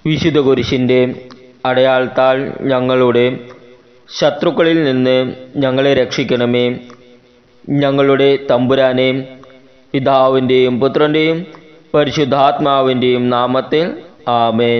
വിശുദ്ധ കുരിശിൻ്റെ അടയാളത്താൽ ഞങ്ങളുടെ ശത്രുക്കളിൽ നിന്ന് ഞങ്ങളെ രക്ഷിക്കണമേ ഞങ്ങളുടെ തമ്പുരാനെ പിതാവിൻ്റെയും പുത്രൻ്റെയും പരിശുദ്ധാത്മാവിൻ്റെയും നാമത്തിൽ ആമേൻ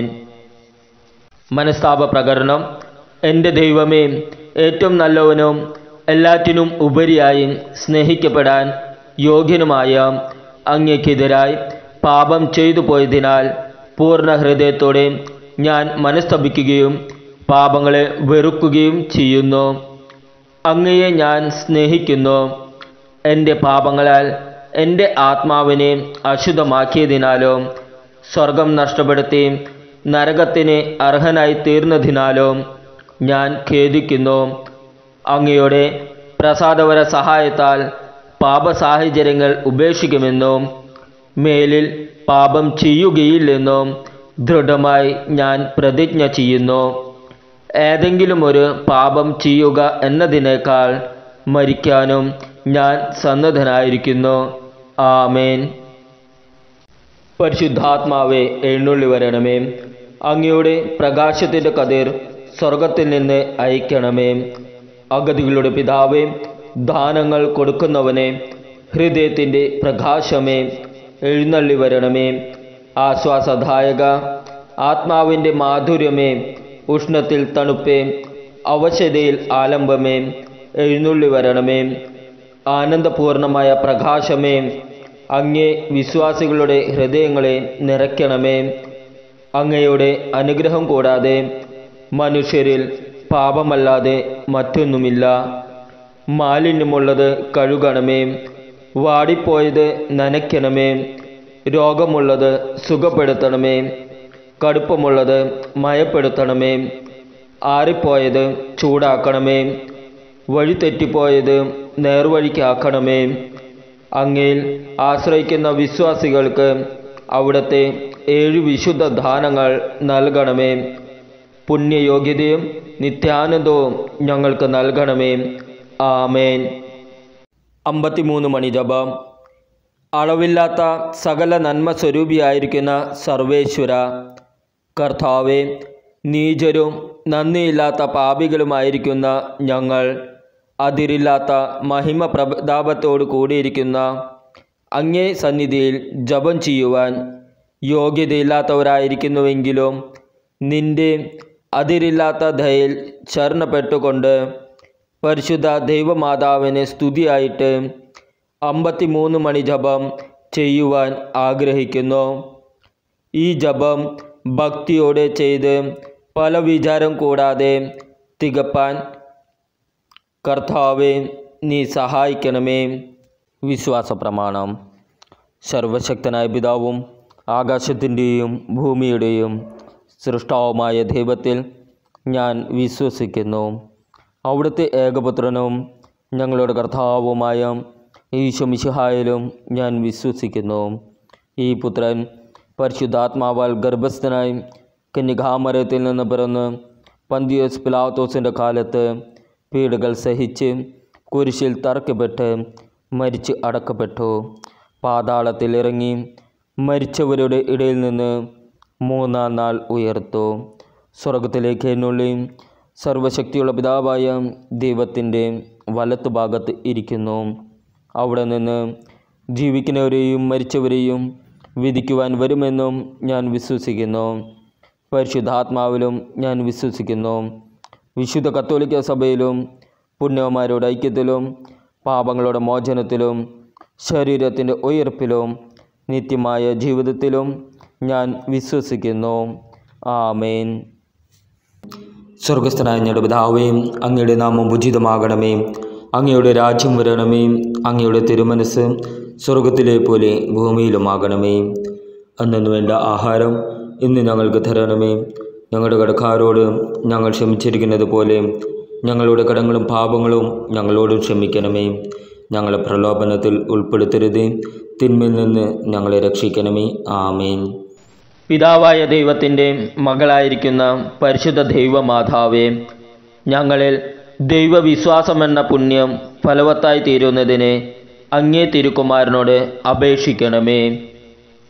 മനസ്താപ പ്രകരണം എൻ്റെ ദൈവമേ ഏറ്റവും നല്ലവനും എല്ലാറ്റിനും ഉപരിയായി സ്നേഹിക്കപ്പെടാൻ യോഗ്യനുമായ അങ്ങയ്ക്കെതിരായി പാപം ചെയ്തു പോയതിനാൽ പൂർണ്ണ ഹൃദയത്തോടെ ഞാൻ മനസ്തപിക്കുകയും പാപങ്ങളെ വെറുക്കുകയും ചെയ്യുന്നു അങ്ങയെ ഞാൻ സ്നേഹിക്കുന്നു എൻ്റെ പാപങ്ങളാൽ എൻ്റെ ആത്മാവിനെ അശുദ്ധമാക്കിയതിനാലോ സ്വർഗം നഷ്ടപ്പെടുത്തി നരകത്തിന് അർഹനായി തീർന്നതിനാലോ ഞാൻ ഖേദിക്കുന്നു അങ്ങയുടെ പ്രസാദപര സഹായത്താൽ പാപസാഹചര്യങ്ങൾ ഉപേക്ഷിക്കുമെന്നും മേലിൽ പാപം ചെയ്യുകയില്ലെന്നും ദൃഢമായി ഞാൻ പ്രതിജ്ഞ ചെയ്യുന്നു ഏതെങ്കിലും ഒരു പാപം ചെയ്യുക എന്നതിനേക്കാൾ മരിക്കാനും ഞാൻ സന്നദ്ധനായിരിക്കുന്നു ആമേൻ പരിശുദ്ധാത്മാവെ എഴുന്നള്ളി വരണമേ അങ്ങയുടെ പ്രകാശത്തിൻ്റെ കതിർ സ്വർഗത്തിൽ നിന്ന് അയക്കണമേ അഗതികളുടെ പിതാവേ ദാനങ്ങൾ കൊടുക്കുന്നവനെ ഹൃദയത്തിൻ്റെ പ്രകാശമേ എഴുന്നള്ളി വരണമേ ആശ്വാസദായക ആത്മാവിൻ്റെ മാധുര്യമേ ഉഷ്ണത്തിൽ തണുപ്പേ അവശതയിൽ ആലംബമേ എഴുന്നള്ളി വരണമേ ആനന്ദപൂർണമായ പ്രകാശമേ അങ്ങേ വിശ്വാസികളുടെ ഹൃദയങ്ങളെ നിറയ്ക്കണമേ അങ്ങയുടെ അനുഗ്രഹം കൂടാതെ മനുഷ്യരിൽ പാപമല്ലാതെ മറ്റൊന്നുമില്ല മാലിന്യമുള്ളത് കഴുകണമേ വാടിപ്പോയത് നനയ്ക്കണമേ രോഗമുള്ളത് സുഖപ്പെടുത്തണമേ കടുപ്പമുള്ളത് മയപ്പെടുത്തണമേ ആറിപ്പോയത് ചൂടാക്കണമേ വഴിതെറ്റിപ്പോയത് നേർവഴിക്കാക്കണമേ അങ്ങയിൽ ആശ്രയിക്കുന്ന വിശ്വാസികൾക്ക് അവിടുത്തെ ഏഴ് വിശുദ്ധ ദാനങ്ങൾ നൽകണമേ പുണ്യയോഗ്യതയും നിത്യാനന്ദവും ഞങ്ങൾക്ക് നൽകണമേ ആമേൻ അമ്പത്തിമൂന്ന് മണി ജപം അളവില്ലാത്ത സകല നന്മ സ്വരൂപിയായിരിക്കുന്ന സർവേശ്വര കർത്താവെ നീചരും നന്ദിയില്ലാത്ത പാപികളുമായിരിക്കുന്ന ഞങ്ങൾ അതിരില്ലാത്ത മഹിമ പ്രതാപത്തോടു കൂടിയിരിക്കുന്ന അങ്ങേ സന്നിധിയിൽ ജപം ചെയ്യുവാൻ യോഗ്യതയില്ലാത്തവരായിരിക്കുന്നുവെങ്കിലും നിന്റെ അതിരില്ലാത്ത ദയയിൽ ശരണപ്പെട്ടുകൊണ്ട് പരിശുദ്ധ ദൈവമാതാവിന് സ്തുതിയായിട്ട് അമ്പത്തിമൂന്ന് മണി ജപം ചെയ്യുവാൻ ആഗ്രഹിക്കുന്നു ഈ ജപം ഭക്തിയോടെ ചെയ്ത് പല വിചാരം കൂടാതെ തികപ്പാൻ കർത്താവെ നീ സഹായിക്കണമേ വിശ്വാസ പ്രമാണം സർവശക്തനായ പിതാവും ആകാശത്തിൻ്റെയും ഭൂമിയുടെയും സൃഷ്ടാവുമായ ദൈവത്തിൽ ഞാൻ വിശ്വസിക്കുന്നു അവിടുത്തെ ഏകപുത്രനും ഞങ്ങളുടെ കർത്താവുമായ ഈശോമിശിഹായിലും ഞാൻ വിശ്വസിക്കുന്നു ഈ പുത്രൻ പരിശുദ്ധാത്മാവാൽ ഗർഭസ്ഥനായി കന്യകാമരത്തിൽ നിന്ന് പിറന്ന് പന്തിയോസ് പിലാത്തോസിൻ്റെ കാലത്ത് പീഡകൾ സഹിച്ച് കുരിശിൽ തറക്കപ്പെട്ട് മരിച്ച് അടക്കപ്പെട്ടു പാതാളത്തിൽ ഇറങ്ങി മരിച്ചവരുടെ ഇടയിൽ നിന്ന് മൂന്നാം നാൾ ഉയർത്തു സ്വർഗത്തിലേക്ക് എന്നുള്ളി സർവശക്തിയുള്ള പിതാവായ ദൈവത്തിൻ്റെ വലത്തുഭാഗത്ത് ഇരിക്കുന്നു അവിടെ നിന്ന് ജീവിക്കുന്നവരെയും മരിച്ചവരെയും വിധിക്കുവാൻ വരുമെന്നും ഞാൻ വിശ്വസിക്കുന്നു പരിശുദ്ധാത്മാവിലും ഞാൻ വിശ്വസിക്കുന്നു വിശുദ്ധ കത്തോലിക്ക സഭയിലും പുണ്യവന്മാരുടെ ഐക്യത്തിലും പാപങ്ങളുടെ മോചനത്തിലും ശരീരത്തിൻ്റെ ഉയർപ്പിലും നിത്യമായ ജീവിതത്തിലും ഞാൻ വിശ്വസിക്കുന്നു ആമേൻ സ്വർഗസ്ഥനായ ഞങ്ങളുടെ പിതാവേ അങ്ങയുടെ നാമം ഉചിതമാകണമേ അങ്ങയുടെ രാജ്യം വരണമേ അങ്ങയുടെ തിരുമനസ് സ്വർഗത്തിലെ പോലെ ഭൂമിയിലുമാകണമേ അന്നു വേണ്ട ആഹാരം ഇന്ന് ഞങ്ങൾക്ക് തരണമേ ഞങ്ങളുടെ കടക്കാരോട് ഞങ്ങൾ ക്ഷമിച്ചിരിക്കുന്നത് പോലെ ഞങ്ങളുടെ കടങ്ങളും പാപങ്ങളും ഞങ്ങളോടും ക്ഷമിക്കണമേ ഞങ്ങളെ പ്രലോഭനത്തിൽ ഉൾപ്പെടുത്തരുതേ തിന്മയിൽ നിന്ന് ഞങ്ങളെ രക്ഷിക്കണമേ ആമേൻ പിതാവായ ദൈവത്തിൻ്റെ മകളായിരിക്കുന്ന പരിശുദ്ധ ദൈവമാതാവേ ഞങ്ങളിൽ ദൈവവിശ്വാസമെന്ന പുണ്യം ഫലവത്തായി തീരുന്നതിന് അങ്ങേ തിരുക്കുമാരനോട് അപേക്ഷിക്കണമേ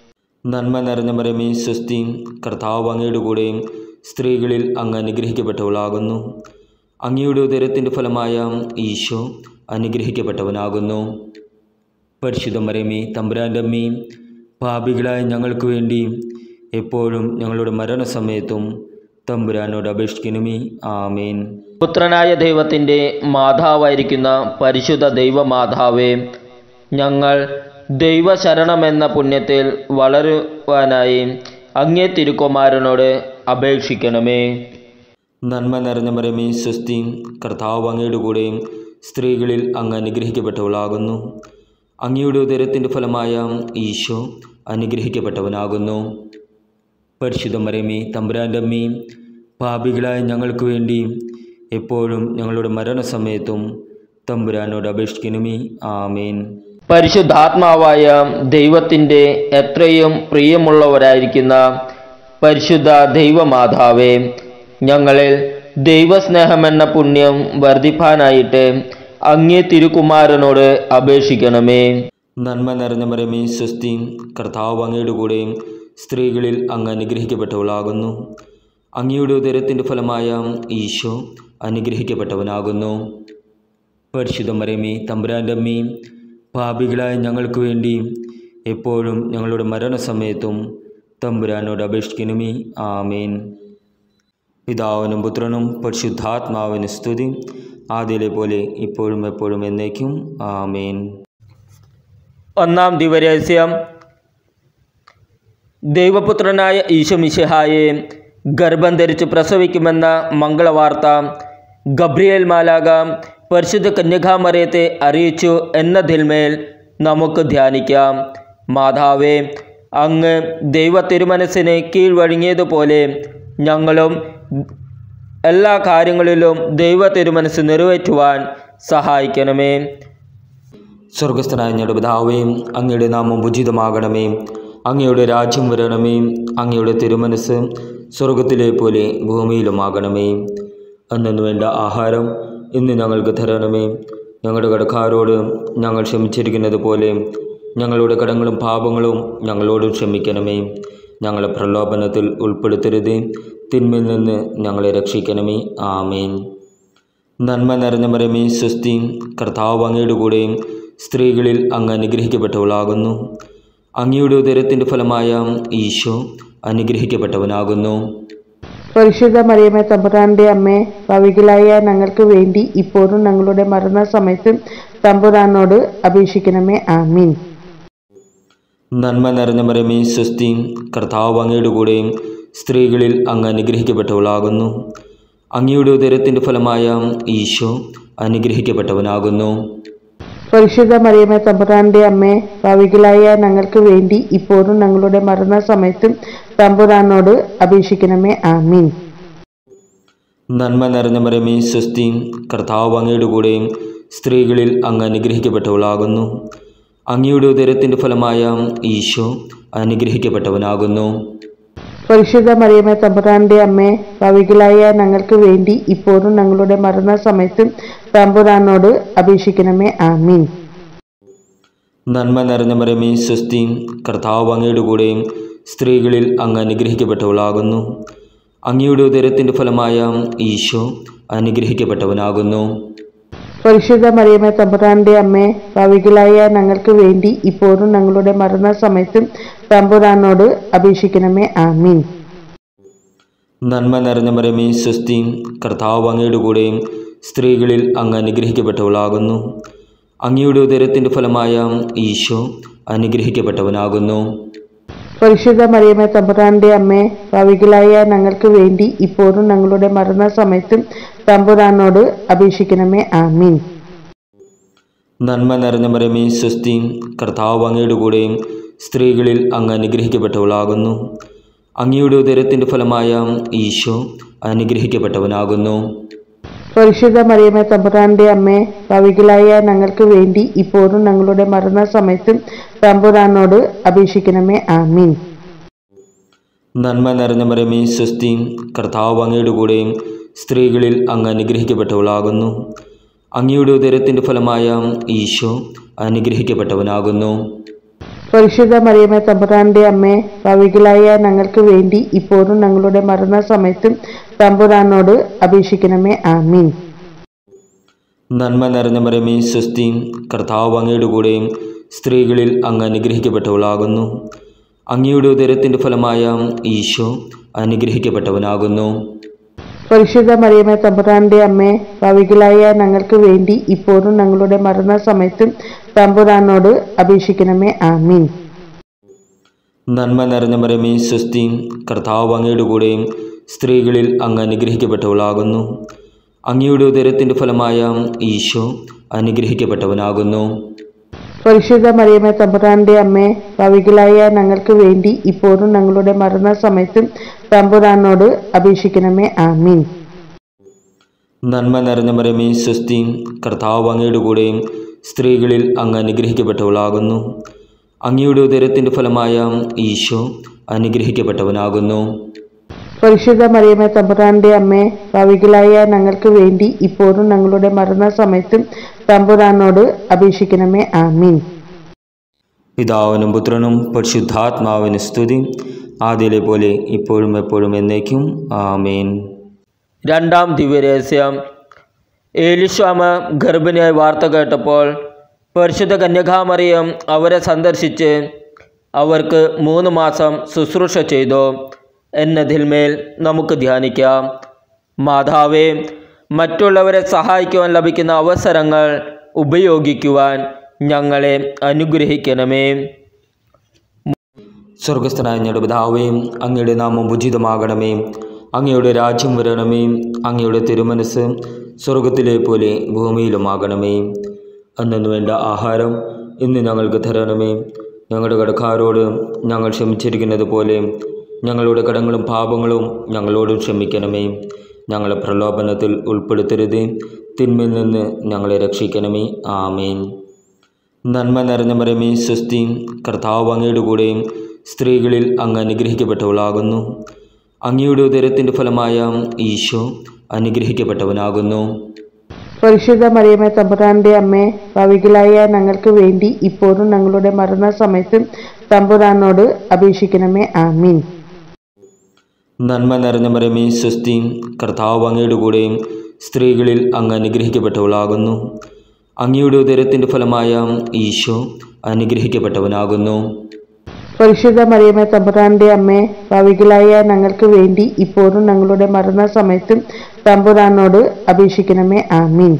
നന്മ നിറഞ്ഞ മരമേ സ്വസ്തി കർത്താവ് അങ്ങയുടെ കൂടെ സ്ത്രീകളിൽ അങ്ങ് അനുഗ്രഹിക്കപ്പെട്ടവളാകുന്നു അങ്ങയുടെ ഉദരത്തിൻ്റെ ഫലമായ ഈശോ അനുഗ്രഹിക്കപ്പെട്ടവനാകുന്നു പരിശുദ്ധ മരമേ തമ്പുരാൻ്റെ അമ്മേ പാപികളായ ഞങ്ങൾക്ക് വേണ്ടി എപ്പോഴും ഞങ്ങളുടെ മരണസമയത്തും തമ്പുരാനോട് അപേക്ഷിക്കണമേ ആമേൻ പുത്രനായ ദൈവത്തിൻ്റെ മാതാവായിരിക്കുന്ന പരിശുദ്ധ ദൈവമാതാവേ ഞങ്ങൾ ദൈവശരണമെന്ന പുണ്യത്തിൽ വളരുവാനായി അങ്ങേ തിരുക്കുമാരനോട് അപേക്ഷിക്കണമേ നന്മ നിറഞ്ഞ മരമേ സ്വസ്തി കർത്താവ് അങ്ങയുടെ കൂടെ സ്ത്രീകളിൽ അങ്ങ് അനുഗ്രഹിക്കപ്പെട്ടവളാകുന്നു അങ്ങയുടെ ഉദരത്തിൻ്റെ ഫലമായ ഈശോ അനുഗ്രഹിക്കപ്പെട്ടവനാകുന്നു പരിശുദ്ധ മരമേ തമ്പുരാൻ്റെ അമ്മേ പാപികളായ ഞങ്ങൾക്ക് വേണ്ടി എപ്പോഴും ഞങ്ങളുടെ മരണസമയത്തും തമ്പുരാനോട് അപേക്ഷിക്കണമേ ആമേൻ പരിശുദ്ധാത്മാവായ ദൈവത്തിൻ്റെ എത്രയും പ്രിയമുള്ളവരായിരിക്കുന്ന പരിശുദ്ധ ദൈവമാതാവേ ഞങ്ങളിൽ ദൈവസ്നേഹമെന്ന പുണ്യം വർദ്ധിപ്പാനായിട്ട് അങ്ങേ തിരുക്കുമാരനോട് അപേക്ഷിക്കണമേ നന്മ നിറഞ്ഞ മരമേ സ്വസ്തി കർത്താവ് അങ്ങയുടെ കൂടെ സ്ത്രീകളിൽ അങ്ങ് അനുഗ്രഹിക്കപ്പെട്ടവളാകുന്നു അങ്ങയുടെ ഉദരത്തിൻ്റെ ഫലമായ ഈശോ അനുഗ്രഹിക്കപ്പെട്ടവനാകുന്നു പരിശുദ്ധ മരമേ തമ്പുരാൻ്റെ അമ്മേ പാപികളായ ഞങ്ങൾക്ക് വേണ്ടി എപ്പോഴും ഞങ്ങളുടെ മരണസമയത്തും തമ്പുരാനോട് അപേക്ഷിക്കണമേ ആമേൻ പിതാവിനും പുത്രനും പരിശുദ്ധാത്മാവിന് സ്തുതി ആദ്യയിലെ പോലെ ഇപ്പോഴും എപ്പോഴും എന്നേക്കും ആമേൻ ഒന്നാം ദിവരഹസ്യം ദൈവപുത്രനായ ഈശോമിശിഹായെ ഗർഭം ധരിച്ച് പ്രസവിക്കുമെന്ന മംഗളവാർത്ത ഗബ്രിയേൽ മാലാക പരിശുദ്ധ കന്യകാമറിയത്തെ അറിയിച്ചു എന്നതിന്മേൽ നമുക്ക് ധ്യാനിക്കാം മാതാവേ അങ്ങ് ദൈവ തിരുമനസ്സിന് കീഴ്വഴങ്ങിയതുപോലെ ഞങ്ങളും എല്ലാ കാര്യങ്ങളിലും ദൈവ തിരുമനസ് നിറവേറ്റുവാൻ സഹായിക്കണമേ സ്വർഗസ്ഥനായ ഞങ്ങളുടെ പിതാവേ അങ്ങയുടെ നാമം ഉചിതമാകണമേ അങ്ങയുടെ രാജ്യം വരണമേ അങ്ങയുടെ തിരുമനസ് സ്വർഗത്തിലെ പോലെ ഭൂമിയിലുമാകണമേ അന്നു വേണ്ട ആഹാരം ഇന്ന് ഞങ്ങൾക്ക് തരണമേ ഞങ്ങളുടെ കടക്കാരോട് ഞങ്ങൾ ക്ഷമിച്ചിരിക്കുന്നത് പോലെ ഞങ്ങളുടെ കടങ്ങളും പാപങ്ങളും ഞങ്ങളോടും ക്ഷമിക്കണമേ ഞങ്ങളെ പ്രലോഭനത്തിൽ ഉൾപ്പെടുത്തരുത് തിന്മയിൽ നിന്ന് ഞങ്ങളെ രക്ഷിക്കണമേ ആമേൻ നന്മ നിറഞ്ഞ മരമേ സ്വസ്തി കർത്താവ് അങ്ങയുടെ കൂടെ സ്ത്രീകളിൽ അങ്ങ് അനുഗ്രഹിക്കപ്പെട്ടവളാകുന്നു അങ്ങയുടെ ഉദരത്തിൻ്റെ ഫലമായ ഈശോ അനുഗ്രഹിക്കപ്പെട്ടവനാകുന്നു പരിശുദ്ധ മറിയമേ തമ്പുരാന്റെ അമ്മേ ഭാവികളായ ഞങ്ങൾക്ക് വേണ്ടി ഇപ്പോഴും ഞങ്ങളുടെ മരണസമയത്തും തമ്പുരാനോട് അപേക്ഷിക്കണമേ ആമീൻ നന്മ നിറഞ്ഞ മരമേ സ്വസ്തി കർത്താവ് അങ്ങയുടെ കൂടെ സ്ത്രീകളിൽ അങ്ങ് അനുഗ്രഹിക്കപ്പെട്ടവളാകുന്നു അങ്ങയുടെ ഉദരത്തിൻ്റെ ഫലമായ ഈശോ അനുഗ്രഹിക്കപ്പെട്ടവനാകുന്നു പരിശുദ്ധ മറിയമേ തമ്പുരാന്റെ അമ്മേ ഭാവികളായ ഞങ്ങൾക്ക് വേണ്ടി ഇപ്പോഴും ഞങ്ങളുടെ മരണസമയത്തും തമ്പുരാനോട് അപേക്ഷിക്കണമേ ആമീൻ നന്മ നിറഞ്ഞ മരമേ സ്വസ്തി കർത്താവ് അങ്ങയുടെ കൂടെ സ്ത്രീകളിൽ അങ്ങ് അനുഗ്രഹിക്കപ്പെട്ടവളാകുന്നു അങ്ങയുടെ ഉദരത്തിൻ്റെ ഫലമായ ഈശോ അനുഗ്രഹിക്കപ്പെട്ടവനാകുന്നു പരിശുദ്ധ മറിയമേ തമ്പുരാന്റെ അമ്മേ ഭാവികളായ ഞങ്ങൾക്ക് വേണ്ടി ഇപ്പോഴും ഞങ്ങളുടെ മരണസമയത്തും തമ്പുരാനോട് അപേക്ഷിക്കണമേ ആമീൻ നന്മ നിറഞ്ഞ മരമേ സ്വസ്തി കർത്താവ് അങ്ങയുടെ കൂടെ സ്ത്രീകളിൽ അങ്ങ് അനുഗ്രഹിക്കപ്പെട്ടവളാകുന്നു അങ്ങയുടെ ഉദരത്തിൻ്റെ ഫലമായ ഈശോ അനുഗ്രഹിക്കപ്പെട്ടവനാകുന്നു പരിശുദ്ധ മറിയമേ തമ്പുരാന്റെ അമ്മേ ഭാവികളായ ഞങ്ങൾക്ക് വേണ്ടി ഇപ്പോഴും ഞങ്ങളുടെ മരണസമയത്തും തമ്പുരാനോട് അപേക്ഷിക്കണമേ ആമീൻ നന്മ നിറഞ്ഞ മരമേ സ്വസ്തി കർത്താവ് അങ്ങയുടെ കൂടെ സ്ത്രീകളിൽ അങ്ങ് അനുഗ്രഹിക്കപ്പെട്ടവളാകുന്നു അങ്ങയുടെ ഉദരത്തിൻ്റെ ഫലമായ ഈശോ അനുഗ്രഹിക്കപ്പെട്ടവനാകുന്നു പരിശുദ്ധ മറിയമേ തമ്പുരാന്റെ അമ്മേ ഭാവികളായ ഞങ്ങൾക്ക് വേണ്ടി ഇപ്പോഴും ഞങ്ങളുടെ മരണസമയത്തും തമ്പുരാനോട് അപേക്ഷിക്കണമേ ആമീൻ നന്മ നിറഞ്ഞ മരമേ സ്വസ്തി കർത്താവ് അങ്ങയുടെ കൂടെ സ്ത്രീകളിൽ അങ്ങ് അനുഗ്രഹിക്കപ്പെട്ടവളാകുന്നു അങ്ങയുടെ ഉദരത്തിൻ്റെ ഫലമായ ഈശോ അനുഗ്രഹിക്കപ്പെട്ടവനാകുന്നു പരിശുദ്ധ മറിയമേ തമ്പുരാന്റെ അമ്മേ ഭാവികളായ ഞങ്ങൾക്ക് വേണ്ടി ഇപ്പോഴും ഞങ്ങളുടെ മരണസമയത്തും തമ്പുരാനോട് അപേക്ഷിക്കണമേ ആമീൻ നന്മ നിറഞ്ഞ മരമേ സ്വസ്തി കർത്താവ് അങ്ങയുടെ കൂടെ സ്ത്രീകളിൽ അങ്ങ് അനുഗ്രഹിക്കപ്പെട്ടവളാകുന്നു അങ്ങയുടെ ഉദരത്തിൻ്റെ ഫലമായ ഈശോ അനുഗ്രഹിക്കപ്പെട്ടവനാകുന്നു പരിശുദ്ധ മറിയമേ തമ്പുരാന്റെ അമ്മേ ഭാവികളായ ഞങ്ങൾക്ക് വേണ്ടി ഇപ്പോഴും ഞങ്ങളുടെ മരണസമയത്തും തമ്പുരാനോട് അപേക്ഷിക്കണമേ ആമീൻ നന്മ നിറഞ്ഞ മരമേ സ്വസ്തി കർത്താവ് അങ്ങയുടെ കൂടെയും സ്ത്രീകളിൽ അങ്ങ് അനുഗ്രഹിക്കപ്പെട്ടവളാകുന്നു അങ്ങയുടെ ഉദരത്തിൻ്റെ ഫലമായ ഈശോ അനുഗ്രഹിക്കപ്പെട്ടവനാകുന്നു പരിശുദ്ധ മറിയമേ തമ്പുരാന്റെ അമ്മേ ഭാവികളായ ഞങ്ങൾക്ക് വേണ്ടി ഇപ്പോഴും ഞങ്ങളുടെ മരണസമയത്തും തമ്പുരാനോട് അപേക്ഷിക്കണമേ ആമീൻ നന്മ നിറഞ്ഞ മരമേ സ്വസ്തി കർത്താവ് അങ്ങയുടെ കൂടെയും സ്ത്രീകളിൽ അങ്ങ് അനുഗ്രഹിക്കപ്പെട്ടവളാകുന്നു അങ്ങയുടെ ഉദരത്തിൻ്റെ ഫലമായ ഈശോ അനുഗ്രഹിക്കപ്പെട്ടവനാകുന്നു പരിശുദ്ധ മറിയമേ തമ്പുരാന്റെ അമ്മേ ഭാവികളായ ഞങ്ങൾക്ക് വേണ്ടി ഇപ്പോഴും ഞങ്ങളുടെ മരണസമയത്തും തമ്പുരാനോട് അപേക്ഷിക്കണമേ ആമീൻ നന്മ നിറഞ്ഞ മരമേ സ്വസ്തി കർത്താവ് അങ്ങയുടെ കൂടെയും സ്ത്രീകളിൽ അങ്ങ് അനുഗ്രഹിക്കപ്പെട്ടവളാകുന്നു അങ്ങയുടെ ഉദരത്തിൻ്റെ ഫലമായ ഈശോ അനുഗ്രഹിക്കപ്പെട്ടവനാകുന്നു പരിശുദ്ധ മറിയമേ തമ്പുരാന്റെ അമ്മേ ഭാവികളായ ഞങ്ങൾക്ക് വേണ്ടി ഇപ്പോഴും ഞങ്ങളുടെ മരണസമയത്തും തമ്പുരാനോട് അപേക്ഷിക്കണമേ ആമീൻ പിതാവിനും പുത്രനും പരിശുദ്ധാത്മാവിന് സ്തുതി ആദ്യയിലെ പോലെ ഇപ്പോഴും എപ്പോഴും എന്നേക്കും ആമേൻ രണ്ടാം ദിവ്യരഹസ്യം ഏലിശ്വാമ ഗർഭിണിയായി വാർത്ത കേട്ടപ്പോൾ പരിശുദ്ധ കന്യകാമറിയം അവരെ സന്ദർശിച്ച് അവർക്ക് മൂന്ന് മാസം ശുശ്രൂഷ ചെയ്തു എന്നതിന്മേൽ നമുക്ക് ധ്യാനിക്കാം മാതാവേ മറ്റുള്ളവരെ സഹായിക്കുവാൻ ലഭിക്കുന്ന അവസരങ്ങൾ ഉപയോഗിക്കുവാൻ ഞങ്ങളെ അനുഗ്രഹിക്കണമേ സ്വർഗസ്ഥനായ ഞങ്ങളുടെ പിതാവേ അങ്ങയുടെ നാമം ഉചിതമാകണമേ അങ്ങയുടെ രാജ്യം വരണമേ അങ്ങയുടെ തിരുമനസ് സ്വർഗത്തിലെ പോലെ ഭൂമിയിലുമാകണമേ അന്നു വേണ്ട ആഹാരം ഇന്ന് ഞങ്ങൾക്ക് തരണമേ ഞങ്ങളുടെ കടക്കാരോട് ഞങ്ങൾ ക്ഷമിച്ചിരിക്കുന്നത് പോലെ ഞങ്ങളുടെ കടങ്ങളും പാപങ്ങളും ഞങ്ങളോട് ക്ഷമിക്കണമേ ഞങ്ങളെ പ്രലോഭനത്തിൽ ഉൾപ്പെടുത്തരുതേ തിന്മയിൽ നിന്ന് ഞങ്ങളെ രക്ഷിക്കണമേ ആമേൻ നന്മ നിറഞ്ഞ മരമേ സ്വസ്തി കർത്താവ് അങ്ങയുടെ കൂടെയും സ്ത്രീകളിൽ അങ്ങ് അനുഗ്രഹിക്കപ്പെട്ടവളാകുന്നു അങ്ങയുടെ ഉദരത്തിൻ്റെ ഫലമായ ഈശോ അനുഗ്രഹിക്കപ്പെട്ടവനാകുന്നു പരിശുദ്ധ മറിയമേ തമ്പുരാന്റെ അമ്മേ ഭാവികളായ ഞങ്ങൾക്ക് വേണ്ടി ഇപ്പോഴും ഞങ്ങളുടെ മരണസമയത്തും തമ്പുരാനോട് അപേക്ഷിക്കണമേ ആമീൻ നന്മ നിറഞ്ഞ മരമേ സ്വസ്തി കർത്താവ് അങ്ങയുടെ കൂടെയും സ്ത്രീകളിൽ അങ്ങ് അനുഗ്രഹിക്കപ്പെട്ടവളാകുന്നു അങ്ങയുടെ ഉദരത്തിൻ്റെ ഫലമായ ഈശോ അനുഗ്രഹിക്കപ്പെട്ടവനാകുന്നു പരിശുദ്ധ മറിയമേ തമ്പുരാന്റെ അമ്മേ ഭാവികളായ ഞങ്ങൾക്ക് വേണ്ടി ഇപ്പോഴും ഞങ്ങളുടെ മരണസമയത്തും തമ്പുരാനോട് അപേക്ഷിക്കണമേ ആമീൻ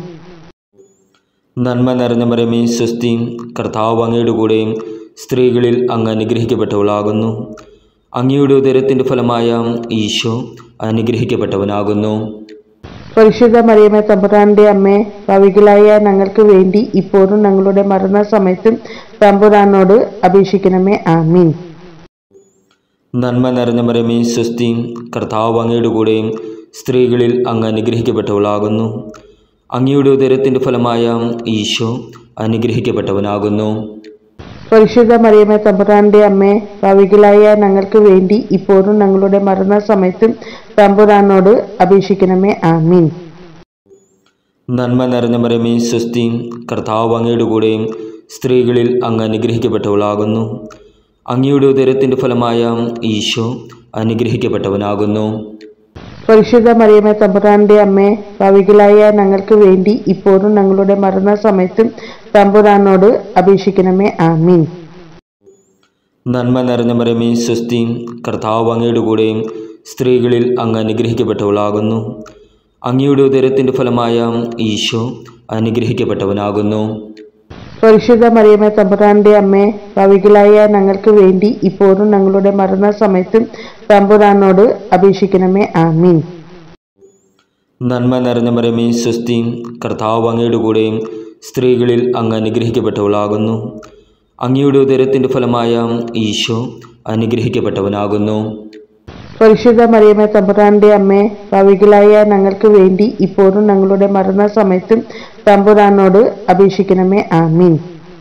നന്മ നിറഞ്ഞ മരമേ സ്വസ്തി കർത്താവ് അങ്ങയുടെ കൂടെയും സ്ത്രീകളിൽ അങ്ങ് അനുഗ്രഹിക്കപ്പെട്ടവളാകുന്നു അങ്ങയുടെ ഉദരത്തിൻ്റെ ഫലമായ ഈശോ അനുഗ്രഹിക്കപ്പെട്ടവനാകുന്നു പരിശുദ്ധ മറിയമേ തമ്പുരാന്റെ അമ്മേ ഭാവികളായ ഞങ്ങൾക്ക് വേണ്ടി ഇപ്പോഴും ഞങ്ങളുടെ മരണസമയത്തും തമ്പുരാനോട് അപേക്ഷിക്കണമേ ആമീൻ നന്മ നിറഞ്ഞ മരമേ സ്വസ്തി കർത്താവ് അങ്ങയുടെ കൂടെയും സ്ത്രീകളിൽ അങ്ങ് അനുഗ്രഹിക്കപ്പെട്ടവളാകുന്നു അങ്ങയുടെ ഉദരത്തിൻ്റെ ഫലമായ ഈശോ അനുഗ്രഹിക്കപ്പെട്ടവനാകുന്നു പരിശുദ്ധ മറിയമേ തമ്പുരാന്റെ അമ്മേ ഭാവികളായ ഞങ്ങൾക്ക് വേണ്ടി ഇപ്പോഴും ഞങ്ങളുടെ മരണസമയത്തും തമ്പുരാനോട് അപേക്ഷിക്കണമേ ആമീൻ നന്മ നിറഞ്ഞ മരമേ സ്വസ്തി കർത്താവ് അങ്ങയുടെ കൂടെയും സ്ത്രീകളിൽ അങ്ങ് അനുഗ്രഹിക്കപ്പെട്ടവളാകുന്നു അങ്ങയുടെ ഉദരത്തിൻ്റെ ഫലമായ ഈശോ അനുഗ്രഹിക്കപ്പെട്ടവനാകുന്നു പരിശുദ്ധ മറിയമേ തമ്പുരാന്റെ അമ്മേ ഭാവികളായ ഞങ്ങൾക്ക് വേണ്ടി ഇപ്പോഴും ഞങ്ങളുടെ മരണസമയത്തും തമ്പുരാനോട് അപേക്ഷിക്കണമേ ആമീൻ നന്മ നിറഞ്ഞ മരമേ സ്വസ്തി കർത്താവ് അങ്ങയുടെ കൂടെയും സ്ത്രീകളിൽ അങ്ങ് അനുഗ്രഹിക്കപ്പെട്ടവളാകുന്നു അങ്ങയുടെ ഉദരത്തിൻ്റെ ഫലമായ ഈശോ അനുഗ്രഹിക്കപ്പെട്ടവനാകുന്നു പരിശുദ്ധ മറിയമേ തമ്പുരാന്റെ അമ്മേ ഭാവികളായ ഞങ്ങൾക്ക് വേണ്ടി ഇപ്പോഴും ഞങ്ങളുടെ മരണസമയത്തും തമ്പുരാനോട് അപേക്ഷിക്കണമേ ആമീൻ നന്മ നിറഞ്ഞ മരമേ സ്വസ്തി കർത്താവ് അങ്ങയുടെ കൂടെയും സ്ത്രീകളിൽ അങ്ങ് അനുഗ്രഹിക്കപ്പെട്ടവളാകുന്നു അങ്ങയുടെ ഉദരത്തിൻ്റെ ഫലമായ ഈശോ അനുഗ്രഹിക്കപ്പെട്ടവനാകുന്നു പരിശുദ്ധ മറിയമേ തമ്പുരാന്റെ അമ്മേ ഭാവികളായ ഞങ്ങൾക്ക് വേണ്ടി ഇപ്പോഴും ഞങ്ങളുടെ മരണസമയത്തും തമ്പുരാനോട് അപേക്ഷിക്കണമേ ആമീൻ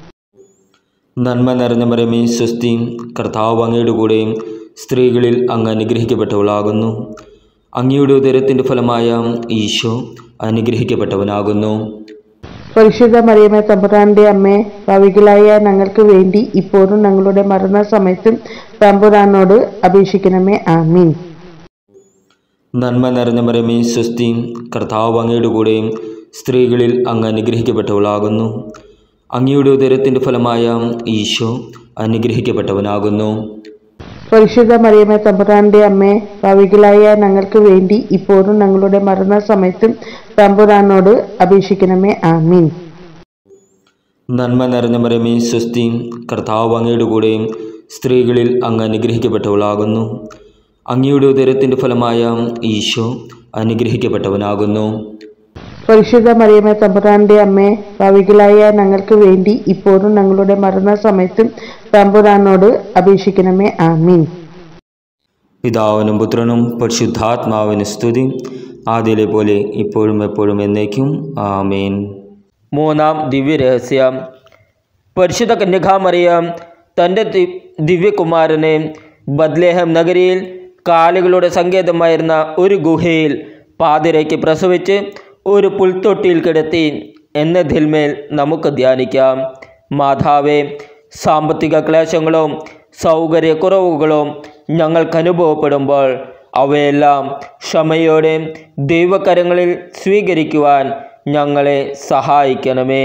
നന്മ നിറഞ്ഞ മരമേ സ്വസ്തി കർത്താവ് അങ്ങയുടെ കൂടെയും സ്ത്രീകളിൽ അങ്ങ് അനുഗ്രഹിക്കപ്പെട്ടവളാകുന്നു അങ്ങയുടെ ഉദരത്തിൻ്റെ ഫലമായ ഈശോ അനുഗ്രഹിക്കപ്പെട്ടവനാകുന്നു പരിശുദ്ധ മറിയമേ തമ്പുരാന്റെ അമ്മേ ഭാവികളായ ഞങ്ങൾക്ക് വേണ്ടി ഇപ്പോഴും ഞങ്ങളുടെ മരണസമയത്തും തമ്പുരാനോട് അപേക്ഷിക്കണമേ ആമീൻ നന്മ നിറഞ്ഞ മരമേ സ്വസ്തി കർത്താവ് അങ്ങയുടെ കൂടെയും സ്ത്രീകളിൽ അങ്ങ് അനുഗ്രഹിക്കപ്പെട്ടവളാകുന്നു അങ്ങയുടെ ഉദരത്തിൻ്റെ ഫലമായ ഈശോ അനുഗ്രഹിക്കപ്പെട്ടവനാകുന്നു പരിശുദ്ധ മറിയമേ തമ്പുരാന്റെ അമ്മേ ഭാവികളായ ഞങ്ങൾക്ക് വേണ്ടി ഇപ്പോഴും ഞങ്ങളുടെ മരണസമയത്തും തമ്പുരാനോട് അപേക്ഷിക്കണമേ ആമീൻ നന്മ നിറഞ്ഞ മരമേ സ്വസ്തി കർത്താവ് അങ്ങയുടെ കൂടെയും സ്ത്രീകളിൽ അങ്ങ് അനുഗ്രഹിക്കപ്പെട്ടവളാകുന്നു അങ്ങയുടെ ഉദരത്തിൻ്റെ ഫലമായ ഈശോ അനുഗ്രഹിക്കപ്പെട്ടവനാകുന്നു പരിശുദ്ധ മറിയമേ തമ്പുരാന്റെ അമ്മേ ഭാവികളായ ഞങ്ങൾക്ക് വേണ്ടി ഇപ്പോഴും ഞങ്ങളുടെ മരണസമയത്തും തമ്പുരാനോട് അപേക്ഷിക്കണമേ ആമീൻ പിതാവിനും പുത്രനും പരിശുദ്ധാത്മാവിന് സ്തുതി ആദ്യയിലെ പോലെ ഇപ്പോഴും എപ്പോഴും എന്നേക്കും ആമേൻ മൂന്നാം ദിവ്യരഹസ്യം പരിശുദ്ധ കന്യകാമറിയം തൻ്റെ ദി- ദിവ്യകുമാരനെ ബദ്ലേഹം നഗരിയിൽ കാലുകളുടെ സങ്കേതമായിരുന്ന ഒരു ഗുഹയിൽ പാതിരയ്ക്ക് പ്രസവിച്ച് ഒരു പുൽത്തൊട്ടിയിൽ കിടത്തി എന്നതിന്മേൽ നമുക്ക് ധ്യാനിക്കാം മാതാവേ സാമ്പത്തിക ക്ലേശങ്ങളും സൗകര്യക്കുറവുകളും ഞങ്ങൾക്ക് അനുഭവപ്പെടുമ്പോൾ അവയെല്ലാം ക്ഷമയോടെ ദൈവകരങ്ങളിൽ സ്വീകരിക്കുവാൻ ഞങ്ങളെ സഹായിക്കണമേ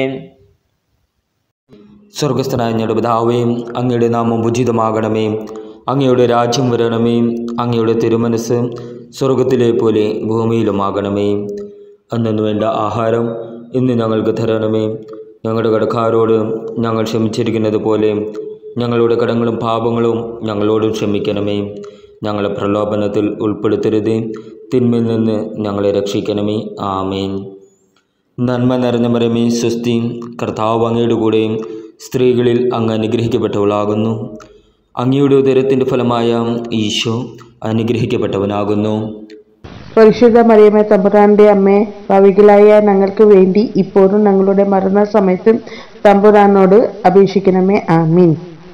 സ്വർഗസ്ഥനായ ഞങ്ങളുടെ പിതാവേ അങ്ങയുടെ നാമം ഉചിതമാകണമേ അങ്ങയുടെ രാജ്യം വരണമേ അങ്ങയുടെ തിരുമനസ് സ്വർഗത്തിലെ പോലെ ഭൂമിയിലുമാകണമേ അന്നു വേണ്ട ആഹാരം ഇന്ന് ഞങ്ങൾക്ക് തരണമേ ഞങ്ങളുടെ കടക്കാരോട് ഞങ്ങൾ ക്ഷമിച്ചിരിക്കുന്നത് പോലെ ഞങ്ങളുടെ കടങ്ങളും പാപങ്ങളും ഞങ്ങളോട് ക്ഷമിക്കണമേ ഞങ്ങളെ പ്രലോഭനത്തിൽ ഉൾപ്പെടുത്തരുതേ തിന്മയിൽ നിന്ന് ഞങ്ങളെ രക്ഷിക്കണമേ ആമേൻ നന്മ നിറഞ്ഞ മരമേ സ്വസ്തി കർത്താവ് അങ്ങയുടെ കൂടെയും സ്ത്രീകളിൽ അങ്ങ് അനുഗ്രഹിക്കപ്പെട്ടവളാകുന്നു അങ്ങയുടെ ഉദരത്തിൻ്റെ ഫലമായ ഈശോ അനുഗ്രഹിക്കപ്പെട്ടവനാകുന്നു പരിശുദ്ധ മറിയമേ തമ്പുരാന്റെ അമ്മേ ഭാവികളായ ഞങ്ങൾക്ക് വേണ്ടി ഇപ്പോഴും ഞങ്ങളുടെ മരണസമയത്തും തമ്പുരാനോട് അപേക്ഷിക്കണമേ ആമീൻ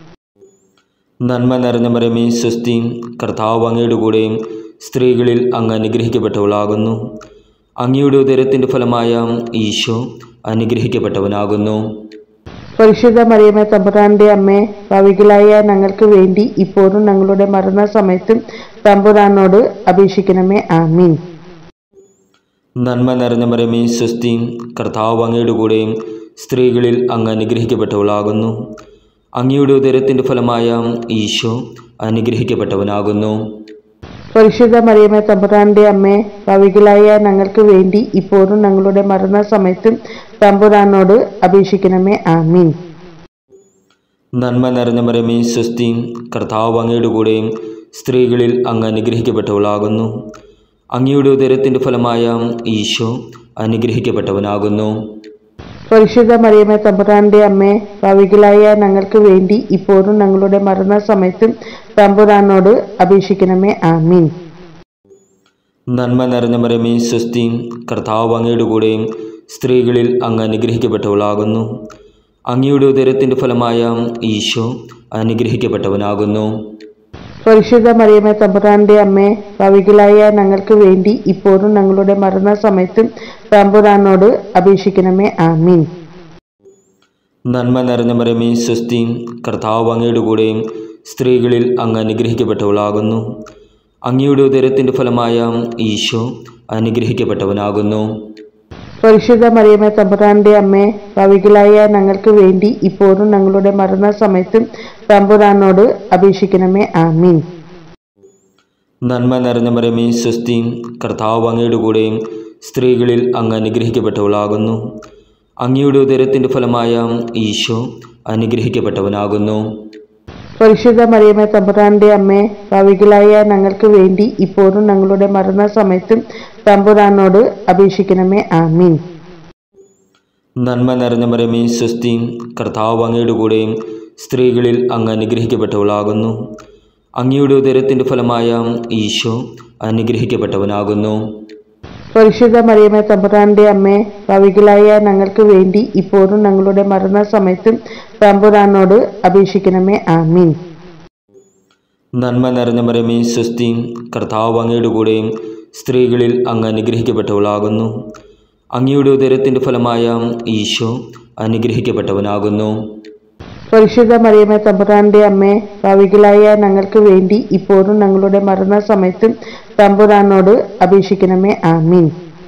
നന്മ നിറഞ്ഞ മരമേ സ്വസ്തി കർത്താവ് അങ്ങയുടെ കൂടെയും സ്ത്രീകളിൽ അങ്ങ് അനുഗ്രഹിക്കപ്പെട്ടവളാകുന്നു അങ്ങയുടെ ഉദരത്തിൻ്റെ ഫലമായ ഈശോ അനുഗ്രഹിക്കപ്പെട്ടവനാകുന്നു പരിശുദ്ധ മറിയമേ തമ്പുരാന്റെ അമ്മേ ഭാവികളായ ഞങ്ങൾക്ക് വേണ്ടി ഇപ്പോഴും ഞങ്ങളുടെ മരണസമയത്തും തമ്പുരാനോട് അപേക്ഷിക്കണമേ ആമീൻ നന്മ നിറഞ്ഞ മരമേ സ്വസ്തി കർത്താവ് അങ്ങയുടെ കൂടെയും സ്ത്രീകളിൽ അങ്ങ് അനുഗ്രഹിക്കപ്പെട്ടവളാകുന്നു അങ്ങയുടെ ഉദരത്തിൻ്റെ ഫലമായ ഈശോ അനുഗ്രഹിക്കപ്പെട്ടവനാകുന്നു പരിശുദ്ധ മറിയമേ തമ്പുരാന്റെ അമ്മേ ഭാവികളായ ഞങ്ങൾക്ക് വേണ്ടി ഇപ്പോഴും ഞങ്ങളുടെ മരണസമയത്തും തമ്പുരാനോട് അപേക്ഷിക്കണമേ ആമീൻ നന്മ നിറഞ്ഞ മരമേ സ്വസ്തി കർത്താവ് അങ്ങയുടെ കൂടെയും സ്ത്രീകളിൽ അങ്ങ് അനുഗ്രഹിക്കപ്പെട്ടവളാകുന്നു അങ്ങയുടെ ഉദരത്തിൻ്റെ ഫലമായ ഈശോ അനുഗ്രഹിക്കപ്പെട്ടവനാകുന്നു പരിശുദ്ധ മറിയമേ തമ്പുരാന്റെ അമ്മേ ഭാവികളായ ഞങ്ങൾക്ക് വേണ്ടി ഇപ്പോഴും ഞങ്ങളുടെ മരണസമയത്തും തമ്പുരാനോട് അപേക്ഷിക്കണമേ ആമീൻ നന്മ നിറഞ്ഞ മരമേ സ്വസ്തി കർത്താവ് അങ്ങയുടെ കൂടെയും സ്ത്രീകളിൽ അങ്ങ് അനുഗ്രഹിക്കപ്പെട്ടവളാകുന്നു അങ്ങയുടെ ഉദരത്തിൻ്റെ ഫലമായ ഈശോ അനുഗ്രഹിക്കപ്പെട്ടവനാകുന്നു പരിശുദ്ധ മറിയമേ തമ്പുരാന്റെ അമ്മേ ഭാവികളായ ഞങ്ങൾക്ക് വേണ്ടി ഇപ്പോഴും ഞങ്ങളുടെ മരണസമയത്തും തമ്പുരാനോട് അപേക്ഷിക്കണമേ ആമീൻ നന്മ നിറഞ്ഞ മരമേ സ്വസ്തി കർത്താവ് അങ്ങയുടെ കൂടെയും സ്ത്രീകളിൽ അങ്ങ് അനുഗ്രഹിക്കപ്പെട്ടവളാകുന്നു അങ്ങയുടെ ഉദരത്തിൻ്റെ ഫലമായ ഈശോ അനുഗ്രഹിക്കപ്പെട്ടവനാകുന്നു പരിശുദ്ധ മറിയമേ തമ്പുരാന്റെ അമ്മേ ഭാവികളായ ഞങ്ങൾക്ക് വേണ്ടി ഇപ്പോഴും ഞങ്ങളുടെ മരണസമയത്തും തമ്പുരാനോട് അപേക്ഷിക്കണമേ ആമീൻ നന്മ നിറഞ്ഞ മരമേ സ്വസ്തി കർത്താവ് അങ്ങയുടെ കൂടെയും സ്ത്രീകളിൽ അങ്ങ് അനുഗ്രഹിക്കപ്പെട്ടവളാകുന്നു അങ്ങയുടെ ഉദരത്തിൻ്റെ ഫലമായ ഈശോ അനുഗ്രഹിക്കപ്പെട്ടവനാകുന്നു പരിശുദ്ധ മറിയമേ തമ്പുരാന്റെ അമ്മേ ഭാവികളായ ഞങ്ങൾക്ക് വേണ്ടി ഇപ്പോഴും ഞങ്ങളുടെ മരണസമയത്തും തമ്പുരാനോട് അപേക്ഷിക്കണമേ ആമീൻ നന്മ നിറഞ്ഞ മരമേ സ്വസ്തി കർത്താവ് അങ്ങയുടെ കൂടെയും സ്ത്രീകളിൽ അങ്ങ് അനുഗ്രഹിക്കപ്പെട്ടവളാകുന്നു അങ്ങയുടെ ഉദരത്തിൻ്റെ ഫലമായ ഈശോ അനുഗ്രഹിക്കപ്പെട്ടവനാകുന്നു പരിശുദ്ധ മറിയമേ തമ്പുരാന്റെ അമ്മേ ഭാവികളായ ഞങ്ങൾക്ക് വേണ്ടി ഇപ്പോഴും ഞങ്ങളുടെ മരണസമയത്തും തമ്പുരാനോട് അപേക്ഷിക്കണമേ ആമീൻ നന്മ നിറഞ്ഞ മരമേ സ്വസ്തി കർത്താവ് അങ്ങയുടെ കൂടെയും സ്ത്രീകളിൽ അങ്ങ് അനുഗ്രഹിക്കപ്പെട്ടവളാകുന്നു അങ്ങയുടെ ഉദരത്തിൻ്റെ ഫലമായ ഈശോ അനുഗ്രഹിക്കപ്പെട്ടവനാകുന്നു പരിശുദ്ധ മറിയമേ തമ്പുരാന്റെ അമ്മേ ഭാവികളായ ഞങ്ങൾക്ക് വേണ്ടി ഇപ്പോഴും ഞങ്ങളുടെ മരണസമയത്തും തമ്പുരാനോട് അപേക്ഷിക്കണമേ ആമീൻ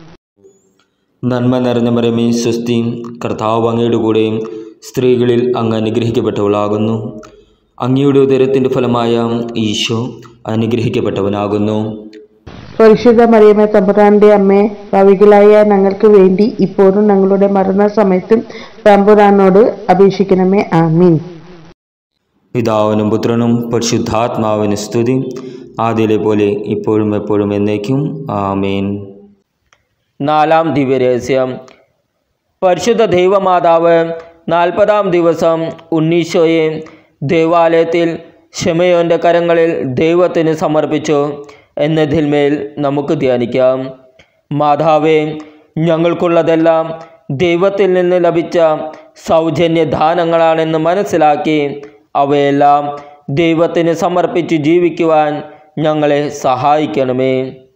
നന്മ നിറഞ്ഞ മരമേ സ്വസ്തി കർത്താവ് അങ്ങയുടെ കൂടെയും സ്ത്രീകളിൽ അങ്ങ് അനുഗ്രഹിക്കപ്പെട്ടവളാകുന്നു അങ്ങയുടെ ഉദരത്തിൻ്റെ ഫലമായ ഈശോ അനുഗ്രഹിക്കപ്പെട്ടവനാകുന്നു പരിശുദ്ധ മറിയമേ തമ്പുരാന്റെ അമ്മേ ഭാവികളായ ഞങ്ങൾക്ക് വേണ്ടി ഇപ്പോഴും ഞങ്ങളുടെ മരണസമയത്തും തമ്പുരാനോട് അപേക്ഷിക്കണമേ ആമീൻ പിതാവിനും പുത്രനും പരിശുദ്ധാത്മാവിന് സ്തുതി ആദ്യയിലെ പോലെ ഇപ്പോഴും എപ്പോഴും എന്നേക്കും ആമേൻ നാലാം ദിവ്യരഹസ്യം പരിശുദ്ധ ദൈവമാതാവ് നാൽപ്പതാം ദിവസം ഉണ്ണീശോയെ ദേവാലയത്തിൽ ഷെമയോൻ്റെ കരങ്ങളിൽ ദൈവത്തിന് സമർപ്പിച്ചു എന്നതിന്മേൽ നമുക്ക് ധ്യാനിക്കാം മാതാവേ ഞങ്ങൾക്കുള്ളതെല്ലാം ദൈവത്തിൽ നിന്ന് ലഭിച്ച സൗജന്യ ദാനങ്ങളാണെന്ന് മനസ്സിലാക്കി അവയെല്ലാം ദൈവത്തിന് സമർപ്പിച്ച് ജീവിക്കുവാൻ ഞങ്ങളെ സഹായിക്കണമേ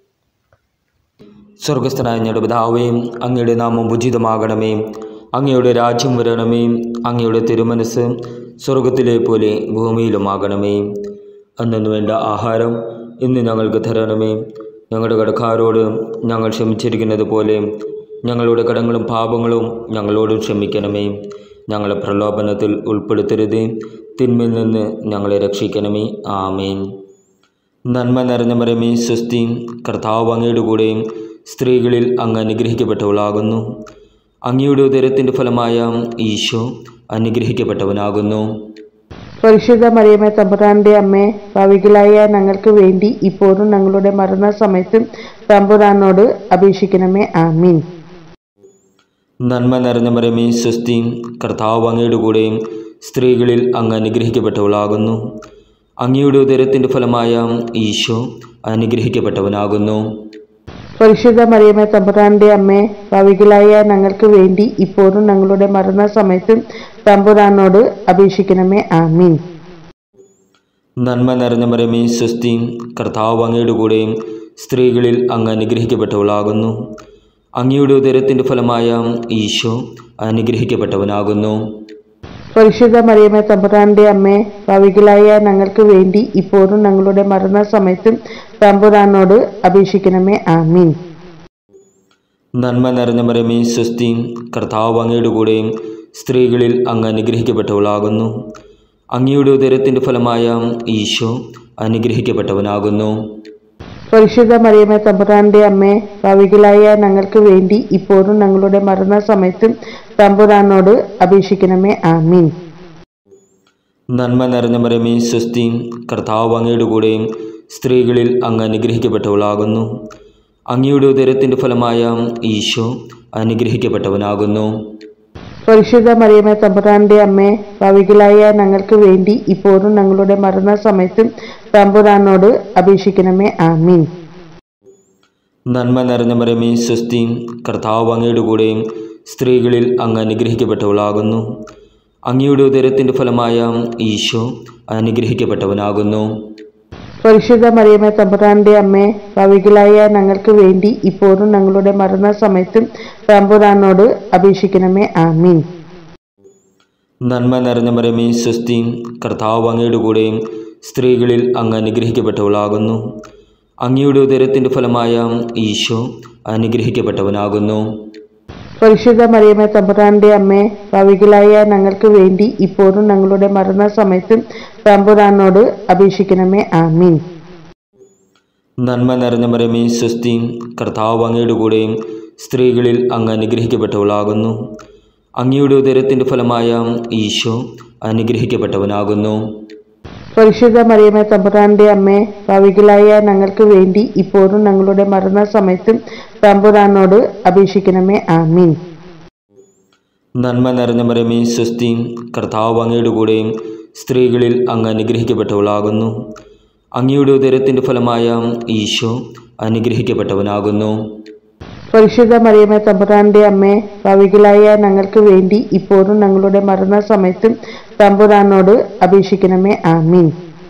സ്വർഗസ്ഥനായ ഞങ്ങളുടെ പിതാവേ അങ്ങയുടെ നാമം ഉചിതമാകണമേ അങ്ങയുടെ രാജ്യം വരണമേ അങ്ങയുടെ തിരുമനസ് സ്വർഗത്തിലെ പോലെ ഭൂമിയിലുമാകണമേ അന്നു വേണ്ട ആഹാരം ഇന്ന് ഞങ്ങൾക്ക് തരണമേ ഞങ്ങളുടെ കടക്കാരോട് ഞങ്ങൾ ക്ഷമിച്ചിരിക്കുന്നത് പോലെ ഞങ്ങളുടെ കടങ്ങളും പാപങ്ങളും ഞങ്ങളോട് ക്ഷമിക്കണമേ ഞങ്ങളെ പ്രലോഭനത്തിൽ ഉൾപ്പെടുത്തരുതേ തിന്മയിൽ നിന്ന് ഞങ്ങളെ രക്ഷിക്കണമേ ആമേൻ നന്മ നിറഞ്ഞ മരമേ സ്വസ്തി കർത്താവ് അങ്ങയുടെ കൂടെയും സ്ത്രീകളിൽ അങ്ങ് അനുഗ്രഹിക്കപ്പെട്ടവളാകുന്നു അങ്ങയുടെ ഉദരത്തിൻ്റെ ഫലമായ ഈശോ അനുഗ്രഹിക്കപ്പെട്ടവനാകുന്നു പരിശുദ്ധ മറിയമേ തമ്പുരാന്റെ അമ്മേ ഭാവികളായ ഞങ്ങൾക്ക് വേണ്ടി ഇപ്പോഴും ഞങ്ങളുടെ മരണസമയത്തും തമ്പുരാനോട് അപേക്ഷിക്കണമേ ആമീൻ നന്മ നിറഞ്ഞ മരമേ സ്വസ്തി കർത്താവ് അങ്ങയുടെ കൂടെയും സ്ത്രീകളിൽ അങ്ങ് അനുഗ്രഹിക്കപ്പെട്ടവളാകുന്നു അങ്ങയുടെ ഉദരത്തിൻ്റെ ഫലമായ ഈശോ അനുഗ്രഹിക്കപ്പെട്ടവനാകുന്നു പരിശുദ്ധ മറിയമേ തമ്പുരാന്റെ അമ്മേ ഭാവികളായ ഞങ്ങൾക്ക് വേണ്ടി ഇപ്പോഴും ഞങ്ങളുടെ മരണസമയത്തും തമ്പുരാനോട് അപേക്ഷിക്കണമേ ആമീൻ നന്മ നിറഞ്ഞ മരമേ സ്വസ്തി കർത്താവ് അങ്ങയുടെ കൂടെയും സ്ത്രീകളിൽ അങ്ങ് അനുഗ്രഹിക്കപ്പെട്ടവളാകുന്നു അങ്ങയുടെ ഉദരത്തിൻ്റെ ഫലമായ ഈശോ അനുഗ്രഹിക്കപ്പെട്ടവനാകുന്നു പരിശുദ്ധ മറിയമേ തമ്പുരാന്റെ അമ്മേ ഭാവികളായ ഞങ്ങൾക്ക് വേണ്ടി ഇപ്പോഴും ഞങ്ങളുടെ മരണസമയത്തും തമ്പുരാനോട് അപേക്ഷിക്കണമേ ആമീൻ നന്മ നിറഞ്ഞ മരമേ സ്വസ്തി കർത്താവ് അങ്ങയുടെ കൂടെയും സ്ത്രീകളിൽ അങ്ങ് അനുഗ്രഹിക്കപ്പെട്ടവളാകുന്നു അങ്ങയുടെ ഉദരത്തിൻ്റെ ഫലമായ ഈശോ അനുഗ്രഹിക്കപ്പെട്ടവനാകുന്നു പരിശുദ്ധ മറിയമേ തമ്പുരാന്റെ അമ്മേ ഭാവികളായ ഞങ്ങൾക്ക് വേണ്ടി ഇപ്പോഴും ഞങ്ങളുടെ മരണസമയത്തും തമ്പുരാനോട് അപേക്ഷിക്കണമേ ആമീൻ നന്മ നിറഞ്ഞ മരമേ സ്വസ്തി കർത്താവ് അങ്ങയുടെ കൂടെയും സ്ത്രീകളിൽ അങ്ങ് അനുഗ്രഹിക്കപ്പെട്ടവളാകുന്നു അങ്ങയുടെ ഉദരത്തിൻ്റെ ഫലമായ ഈശോ അനുഗ്രഹിക്കപ്പെട്ടവനാകുന്നു പരിശുദ്ധ മറിയമേ തമ്പുരാന്റെ അമ്മേ ഭാവികളായ ഞങ്ങൾക്ക് വേണ്ടി ഇപ്പോഴും ഞങ്ങളുടെ മരണസമയത്തും തമ്പുരാനോട് അപേക്ഷിക്കണമേ ആമീൻ നന്മ നിറഞ്ഞ മരമേ സ്വസ്തി കർത്താവ് അങ്ങയുടെ കൂടെയും സ്ത്രീകളിൽ അങ്ങ് അനുഗ്രഹിക്കപ്പെട്ടവളാകുന്നു അങ്ങയുടെ ഉദരത്തിൻ്റെ ഫലമായ ഈശോ അനുഗ്രഹിക്കപ്പെട്ടവനാകുന്നു പരിശുദ്ധ മറിയമേ തമ്പുരാന്റെ അമ്മേ ഭാവികളായ ഞങ്ങൾക്ക് വേണ്ടി ഇപ്പോഴും ഞങ്ങളുടെ മരണസമയത്തും തമ്പുരാനോട് അപേക്ഷിക്കണമേ ആമീൻ നന്മ നിറഞ്ഞ മരമേ സ്വസ്തി കർത്താവ് അങ്ങയുടെ കൂടെയും സ്ത്രീകളിൽ അങ്ങ് അനുഗ്രഹിക്കപ്പെട്ടവളാകുന്നു അങ്ങയുടെ ഉദരത്തിൻ്റെ ഫലമായ ഈശോ അനുഗ്രഹിക്കപ്പെട്ടവനാകുന്നു പരിശുദ്ധ മറിയമേ തമ്പുരാന്റെ അമ്മേ ഭാവികളായ ഞങ്ങൾക്ക് വേണ്ടി ഇപ്പോഴും ഞങ്ങളുടെ മരണസമയത്തും തമ്പുരാനോട് അപേക്ഷിക്കണമേ ആമീൻ നന്മ നിറഞ്ഞ മരമേ സ്വസ്തി കർത്താവ് അങ്ങയുടെ കൂടെയും സ്ത്രീകളിൽ അങ്ങ് അനുഗ്രഹിക്കപ്പെട്ടവളാകുന്നു അങ്ങയുടെ ഉദരത്തിൻ്റെ ഫലമായ ഈശോ അനുഗ്രഹിക്കപ്പെട്ടവനാകുന്നു പരിശുദ്ധ മറിയമേ തമ്പുരാന്റെ അമ്മേ ഭാവികളായ ഞങ്ങൾക്ക് വേണ്ടി ഇപ്പോഴും ഞങ്ങളുടെ മരണസമയത്തും തമ്പുരാനോട് അപേക്ഷിക്കണമേ ആമീൻ നന്മ നിറഞ്ഞ മരമേ സ്വസ്തി കർത്താവ് അങ്ങയുടെ കൂടെയും സ്ത്രീകളിൽ അങ്ങ് അനുഗ്രഹിക്കപ്പെട്ടവളാകുന്നു അങ്ങയുടെ ഉദരത്തിൻ്റെ ഫലമായ ഈശോ അനുഗ്രഹിക്കപ്പെട്ടവനാകുന്നു പരിശുദ്ധ മറിയമേ തമ്പുരാന്റെ അമ്മേ ഭാവികളായ ഞങ്ങൾക്ക് വേണ്ടി ഇപ്പോഴും ഞങ്ങളുടെ മരണസമയത്തും തമ്പുരാനോട് അപേക്ഷിക്കണമേ ആമീൻ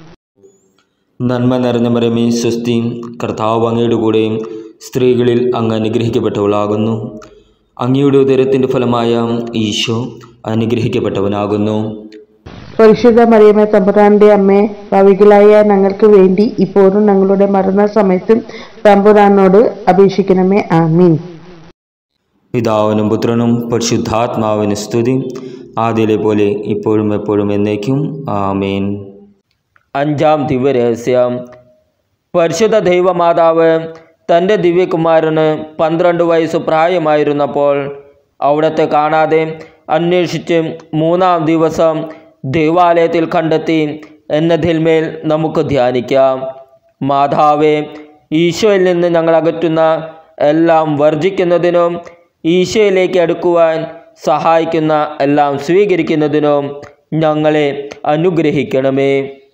നന്മ നിറഞ്ഞ മരമേ സ്വസ്തി കർത്താവ് അങ്ങയുടെ കൂടെയും സ്ത്രീകളിൽ അങ്ങ് അനുഗ്രഹിക്കപ്പെട്ടവളാകുന്നു അങ്ങയുടെ ഉദരത്തിൻ്റെ ഫലമായ ഈശോ അനുഗ്രഹിക്കപ്പെട്ടവനാകുന്നു പരിശുദ്ധ മറിയമേ തമ്പുരാന്റെ അമ്മേ ഭാവികളായ ഞങ്ങൾക്ക് വേണ്ടി ഇപ്പോഴും ഞങ്ങളുടെ മരണസമയത്തും തമ്പുരാനോട് അപേക്ഷിക്കണമേ ആമീൻ പിതാവിനും പുത്രനും പരിശുദ്ധാത്മാവിന് സ്തുതി ആദ്യയിലെ പോലെ ഇപ്പോഴും എപ്പോഴും എന്നേക്കും ആമേൻ അഞ്ചാം ദിവ്യരഹസ്യം പരിശുദ്ധ ദൈവമാതാവ് തൻ്റെ ദിവ്യകുമാരന് പന്ത്രണ്ട് വയസ്സ് പ്രായമായിരുന്നപ്പോൾ അവിടത്തെ കാണാതെ അന്വേഷിച്ച് മൂന്നാം ദിവസം ദൈവാലയത്തിൽ കണ്ടെത്തി എന്നതിന്മേൽ നമുക്ക് ധ്യാനിക്കാം മാതാവേ ഈശോയിൽ നിന്ന് ഞങ്ങൾ അകറ്റുന്ന എല്ലാം വർജിക്കുന്നതിനും ഈശോയിലേക്ക് അടുക്കുവാൻ സഹായിക്കുന്ന എല്ലാം സ്വീകരിക്കുന്നതിനും ഞങ്ങളെ അനുഗ്രഹിക്കണമേ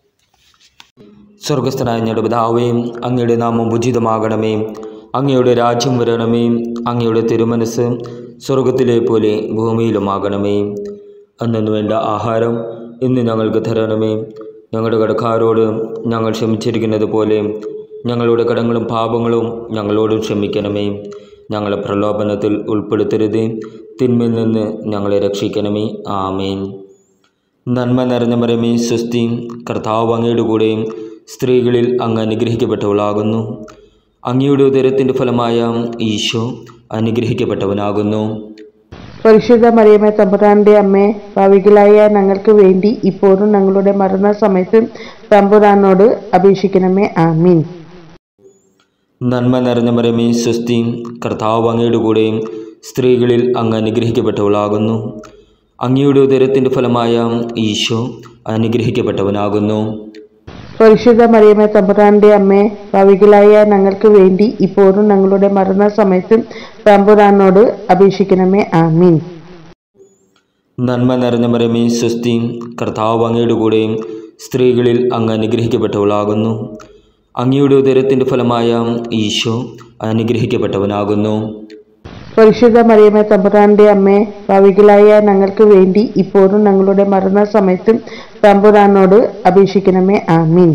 സ്വർഗസ്ഥനായ ഞങ്ങളുടെ പിതാവേ അങ്ങയുടെ നാമം ഉചിതമാകണമേ അങ്ങയുടെ രാജ്യം വരണമേ അങ്ങയുടെ തിരുമനസ് സ്വർഗത്തിലെ പോലെ ഭൂമിയിലുമാകണമേ അന്നു വേണ്ട ആഹാരം ഇന്ന് ഞങ്ങൾക്ക് തരണമേ ഞങ്ങളുടെ കടക്കാരോട് ഞങ്ങൾ ക്ഷമിച്ചിരിക്കുന്നത് പോലെ ഞങ്ങളുടെ കടങ്ങളും പാപങ്ങളും ഞങ്ങളോട് ക്ഷമിക്കണമേ ഞങ്ങളെ പ്രലോഭനത്തിൽ ഉൾപ്പെടുത്തരുതേ തിന്മയിൽ നിന്ന് ഞങ്ങളെ രക്ഷിക്കണമേ ആമേൻ നന്മ നിറഞ്ഞ മരമേ സ്വസ്തി കർത്താവ് അങ്ങയുടെ കൂടെയും സ്ത്രീകളിൽ അങ്ങ് അനുഗ്രഹിക്കപ്പെട്ടവളാകുന്നു അങ്ങയുടെ ഉദരത്തിൻ്റെ ഫലമായ ഈശോ അനുഗ്രഹിക്കപ്പെട്ടവനാകുന്നു പരിശുദ്ധ മറിയമേ തമ്പുരാന്റെ അമ്മേ ഭാവികളായ ഞങ്ങൾക്ക് വേണ്ടി ഇപ്പോഴും ഞങ്ങളുടെ മരണസമയത്തും തമ്പുരാനോട് അപേക്ഷിക്കണമേ ആമീൻ നന്മ നിറഞ്ഞ മരമേ സ്വസ്തി കർത്താവ് അങ്ങയുടെ കൂടെയും സ്ത്രീകളിൽ അങ്ങ് അനുഗ്രഹിക്കപ്പെട്ടവളാകുന്നു അങ്ങയുടെ ഉദരത്തിൻ്റെ ഫലമായ ഈശോ അനുഗ്രഹിക്കപ്പെട്ടവനാകുന്നു പരിശുദ്ധ മറിയമേ തമ്പുരാന്റെ അമ്മേ ഭാവികളായ ഞങ്ങൾക്ക് വേണ്ടി ഇപ്പോഴും ഞങ്ങളുടെ മരണസമയത്തും തമ്പുരാനോട് അപേക്ഷിക്കണമേ ആമീൻ നന്മ നിറഞ്ഞ മരമേ സ്വസ്തി കർത്താവ് അങ്ങയുടെ കൂടെയും സ്ത്രീകളിൽ അങ്ങ് അനുഗ്രഹിക്കപ്പെട്ടവളാകുന്നു അങ്ങയുടെ ഉദരത്തിൻ്റെ ഫലമായ ഈശോ അനുഗ്രഹിക്കപ്പെട്ടവനാകുന്നു പരിശുദ്ധ മറിയമേ തമ്പുരാന്റെ അമ്മേ ഭാവികളായ ഞങ്ങൾക്ക് വേണ്ടി ഇപ്പോഴും ഞങ്ങളുടെ മരണസമയത്തും തമ്പുരാനോട് അപേക്ഷിക്കണമേ ആമീൻ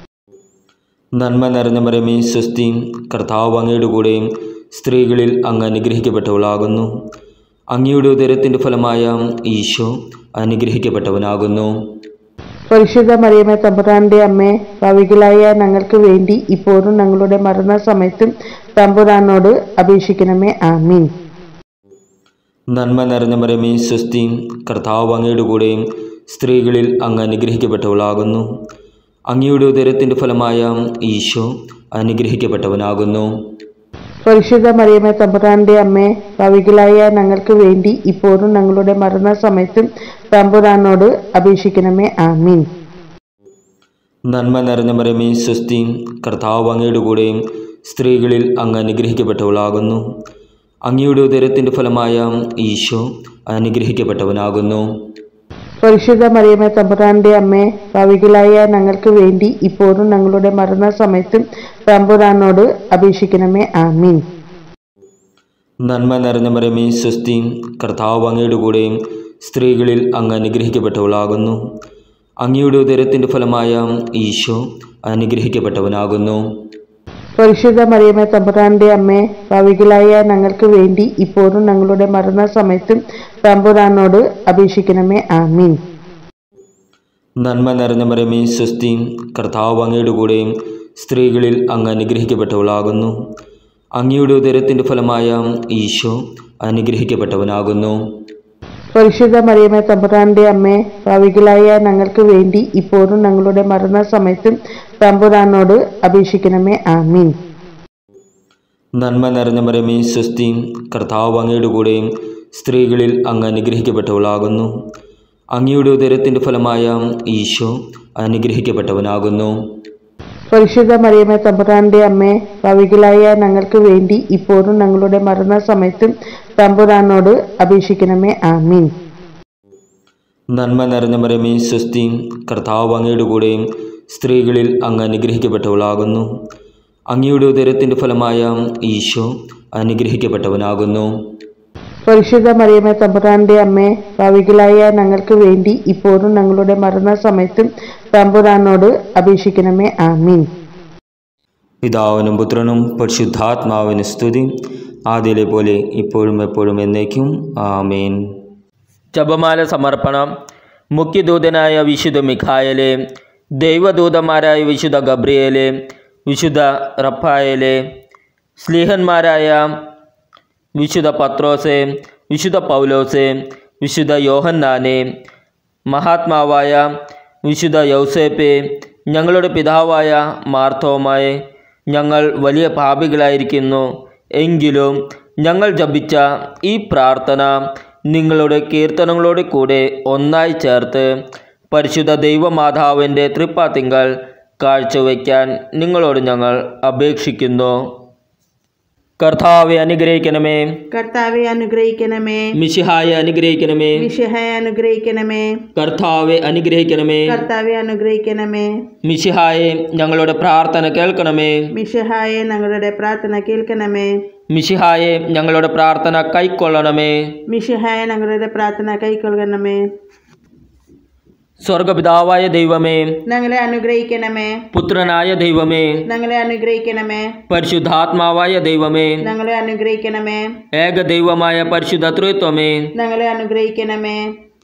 നന്മ നിറഞ്ഞ മരമേ സ്വസ്തി കർത്താവ് അങ്ങയുടെ കൂടെയും സ്ത്രീകളിൽ അങ്ങ് അനുഗ്രഹിക്കപ്പെട്ടവളാകുന്നു അങ്ങയുടെ ഉദരത്തിൻ്റെ ഫലമായ ഈശോ അനുഗ്രഹിക്കപ്പെട്ടവനാകുന്നു പരിശുദ്ധ മറിയമേ തമ്പുരാന്റെ അമ്മേ ഭാവികളായ ഞങ്ങൾക്ക് വേണ്ടി ഇപ്പോഴും ഞങ്ങളുടെ മരണസമയത്തും തമ്പുരാനോട് അപേക്ഷിക്കണമേ ആമീൻ നന്മ നിറഞ്ഞ മരമേ സ്വസ്തി കർത്താവ് അങ്ങയുടെ കൂടെയും സ്ത്രീകളിൽ അങ്ങ് അനുഗ്രഹിക്കപ്പെട്ടവളാകുന്നു അങ്ങയുടെ ഉദരത്തിൻ്റെ ഫലമായ ഈശോ അനുഗ്രഹിക്കപ്പെട്ടവനാകുന്നു പരിശുദ്ധ മറിയമേ തമ്പുരാന്റെ അമ്മേ ഭാവികളായ ഞങ്ങൾക്ക് വേണ്ടി ഇപ്പോഴും ഞങ്ങളുടെ മരണസമയത്തും തമ്പുരാനോട് അപേക്ഷിക്കണമേ ആമീൻ നന്മ നിറഞ്ഞ മരമേ സ്വസ്തി കർത്താവ് അങ്ങയുടെ കൂടെയും സ്ത്രീകളിൽ അങ്ങ് അനുഗ്രഹിക്കപ്പെട്ടവളാകുന്നു അങ്ങയുടെ ഉദരത്തിൻ്റെ ഫലമായ ഈശോ അനുഗ്രഹിക്കപ്പെട്ടവനാകുന്നു പരിശുദ്ധ മറിയമേ തമ്പുരാന്റെ അമ്മേ ഭാവികളായ ഞങ്ങൾക്ക് വേണ്ടി ഇപ്പോഴും ഞങ്ങളുടെ മരണസമയത്തും തമ്പുരാനോട് അപേക്ഷിക്കണമേ ആമീൻ നന്മ നിറഞ്ഞ മരമേ സ്വസ്തി കർത്താവ് അങ്ങയുടെ കൂടെയും സ്ത്രീകളിൽ അങ്ങ് അനുഗ്രഹിക്കപ്പെട്ടവളാകുന്നു അങ്ങയുടെ ഉദരത്തിൻ്റെ ഫലമായ ഈശോ അനുഗ്രഹിക്കപ്പെട്ടവനാകുന്നു പരിശുദ്ധ മറിയമേ തമ്പുരാന്റെ അമ്മേ ഭാവികളായ ഞങ്ങൾക്ക് വേണ്ടി ഇപ്പോഴും ഞങ്ങളുടെ മരണസമയത്തും തമ്പുരാനോട് അപേക്ഷിക്കണമേ ആമീൻ നന്മ നിറഞ്ഞ മരമേ സ്വസ്തി കർത്താവ് അങ്ങയുടെ കൂടെയും സ്ത്രീകളിൽ അങ്ങ് അനുഗ്രഹിക്കപ്പെട്ടവളാകുന്നു അങ്ങയുടെ ഉദരത്തിൻ്റെ ഫലമായ ഈശോ അനുഗ്രഹിക്കപ്പെട്ടവനാകുന്നു പരിശുദ്ധ മറിയമേ തമ്പുരാന്റെ അമ്മേ ഭാവികളായ ഞങ്ങൾക്ക് വേണ്ടി ഇപ്പോഴും ഞങ്ങളുടെ മരണസമയത്തും തമ്പുരാനോട് അപേക്ഷിക്കണമേ ആമീൻ നന്മ നിറഞ്ഞ മരമേ സ്വസ്തി കർത്താവ് അങ്ങയുടെ കൂടെയും സ്ത്രീകളിൽ അങ്ങ് അനുഗ്രഹിക്കപ്പെട്ടവളാകുന്നു അങ്ങയുടെ ഉദരത്തിൻ്റെ ഫലമായ ഈശോ അനുഗ്രഹിക്കപ്പെട്ടവനാകുന്നു പരിശുദ്ധ മറിയമേ തമ്പുരാന്റെ അമ്മേ ഭാവികളായ ഞങ്ങൾക്ക് വേണ്ടി ഇപ്പോഴും ഞങ്ങളുടെ മരണസമയത്തും തമ്പുരാനോട് അപേക്ഷിക്കണമേ ആമീൻ നന്മ നിറഞ്ഞ മരമേ സ്വസ്തി കർത്താവ് അങ്ങയുടെ കൂടെയും സ്ത്രീകളിൽ അങ്ങ് അനുഗ്രഹിക്കപ്പെട്ടവളാകുന്നു അങ്ങയുടെ ഉദരത്തിൻ്റെ ഫലമായ ഈശോ അനുഗ്രഹിക്കപ്പെട്ടവനാകുന്നു പരിശുദ്ധ മറിയമേ തമ്പുരാന്റെ അമ്മേ ഭാവികളായ ഞങ്ങൾക്ക് വേണ്ടി ഇപ്പോഴും ഞങ്ങളുടെ മരണസമയത്തും തമ്പുരാനോട് അപേക്ഷിക്കണമേ ആമീൻ പിതാവിനും പുത്രനും പരിശുദ്ധാത്മാവിന് സ്തുതി ആദ്യയിലെ പോലെ ഇപ്പോഴും എപ്പോഴും എന്നേക്കും ആമേൻ ജപമാല സമർപ്പണം മുഖ്യദൂതനായ വിശുദ്ധ മിഖായലെ ദൈവദൂതന്മാരായ വിശുദ്ധ ഗബ്രിയേലെ വിശുദ്ധ റഫായേലെ സ്ലീഹന്മാരായ വിശുദ്ധ പത്രോസെ വിശുദ്ധ പൗലോസെ വിശുദ്ധ യോഹന്നാനെ മഹാത്മാവായ വിശുദ്ധ യൗസേപ്പെ ഞങ്ങളുടെ പിതാവായ മാർത്തോമായെ ഞങ്ങൾ വലിയ പാപികളായിരിക്കുന്നു എങ്കിലും ഞങ്ങൾ ജപിച്ച ഈ പ്രാർത്ഥന നിങ്ങളുടെ കീർത്തനങ്ങളോട് കൂടെ ഒന്നായി ചേർത്ത് പരിശുദ്ധ ദൈവമാതാവിൻ്റെ തൃപ്പാത്തിങ്കൽ കാഴ്ചവെക്കാൻ നിങ്ങളോട് ഞങ്ങൾ അപേക്ഷിക്കുന്നു കർത്താവെ അനുഗ്രഹിക്കണമേ കർത്താവെ അനുഗ്രഹിക്കണമേ മിശിഹായെ അനുഗ്രഹിക്കണമേ മിശിഹയെ അനുഗ്രഹിക്കണമേ കർത്താവെ അനുഗ്രഹിക്കണമേ കർത്താവെ അനുഗ്രഹിക്കണമേ മിശിഹായെ ഞങ്ങളുടെ പ്രാർത്ഥന കേൾക്കണമേ മിശിഹായെ ഞങ്ങളുടെ പ്രാർത്ഥന കേൾക്കണമേ മിശിഹായെ ഞങ്ങളുടെ പ്രാർത്ഥന കൈക്കൊള്ളണമേ മിശിഹായെ ഞങ്ങളുടെ പ്രാർത്ഥന കൈക്കൊള്ളണമേ സ്വർഗപിതാവായ ദൈവമേ ഞങ്ങളെ അനുഗ്രഹിക്കണമേ പുത്രനായ ദൈവമേ ഞങ്ങളെ അനുഗ്രഹിക്കണമേ പരിശുദ്ധാത്മാവായ ദൈവമേ ഞങ്ങളെ അനുഗ്രഹിക്കണമേ ഏക ദൈവമായ പരിശുദ്ധ ത്രിത്വമേ ഞങ്ങളെ അനുഗ്രഹിക്കണമേ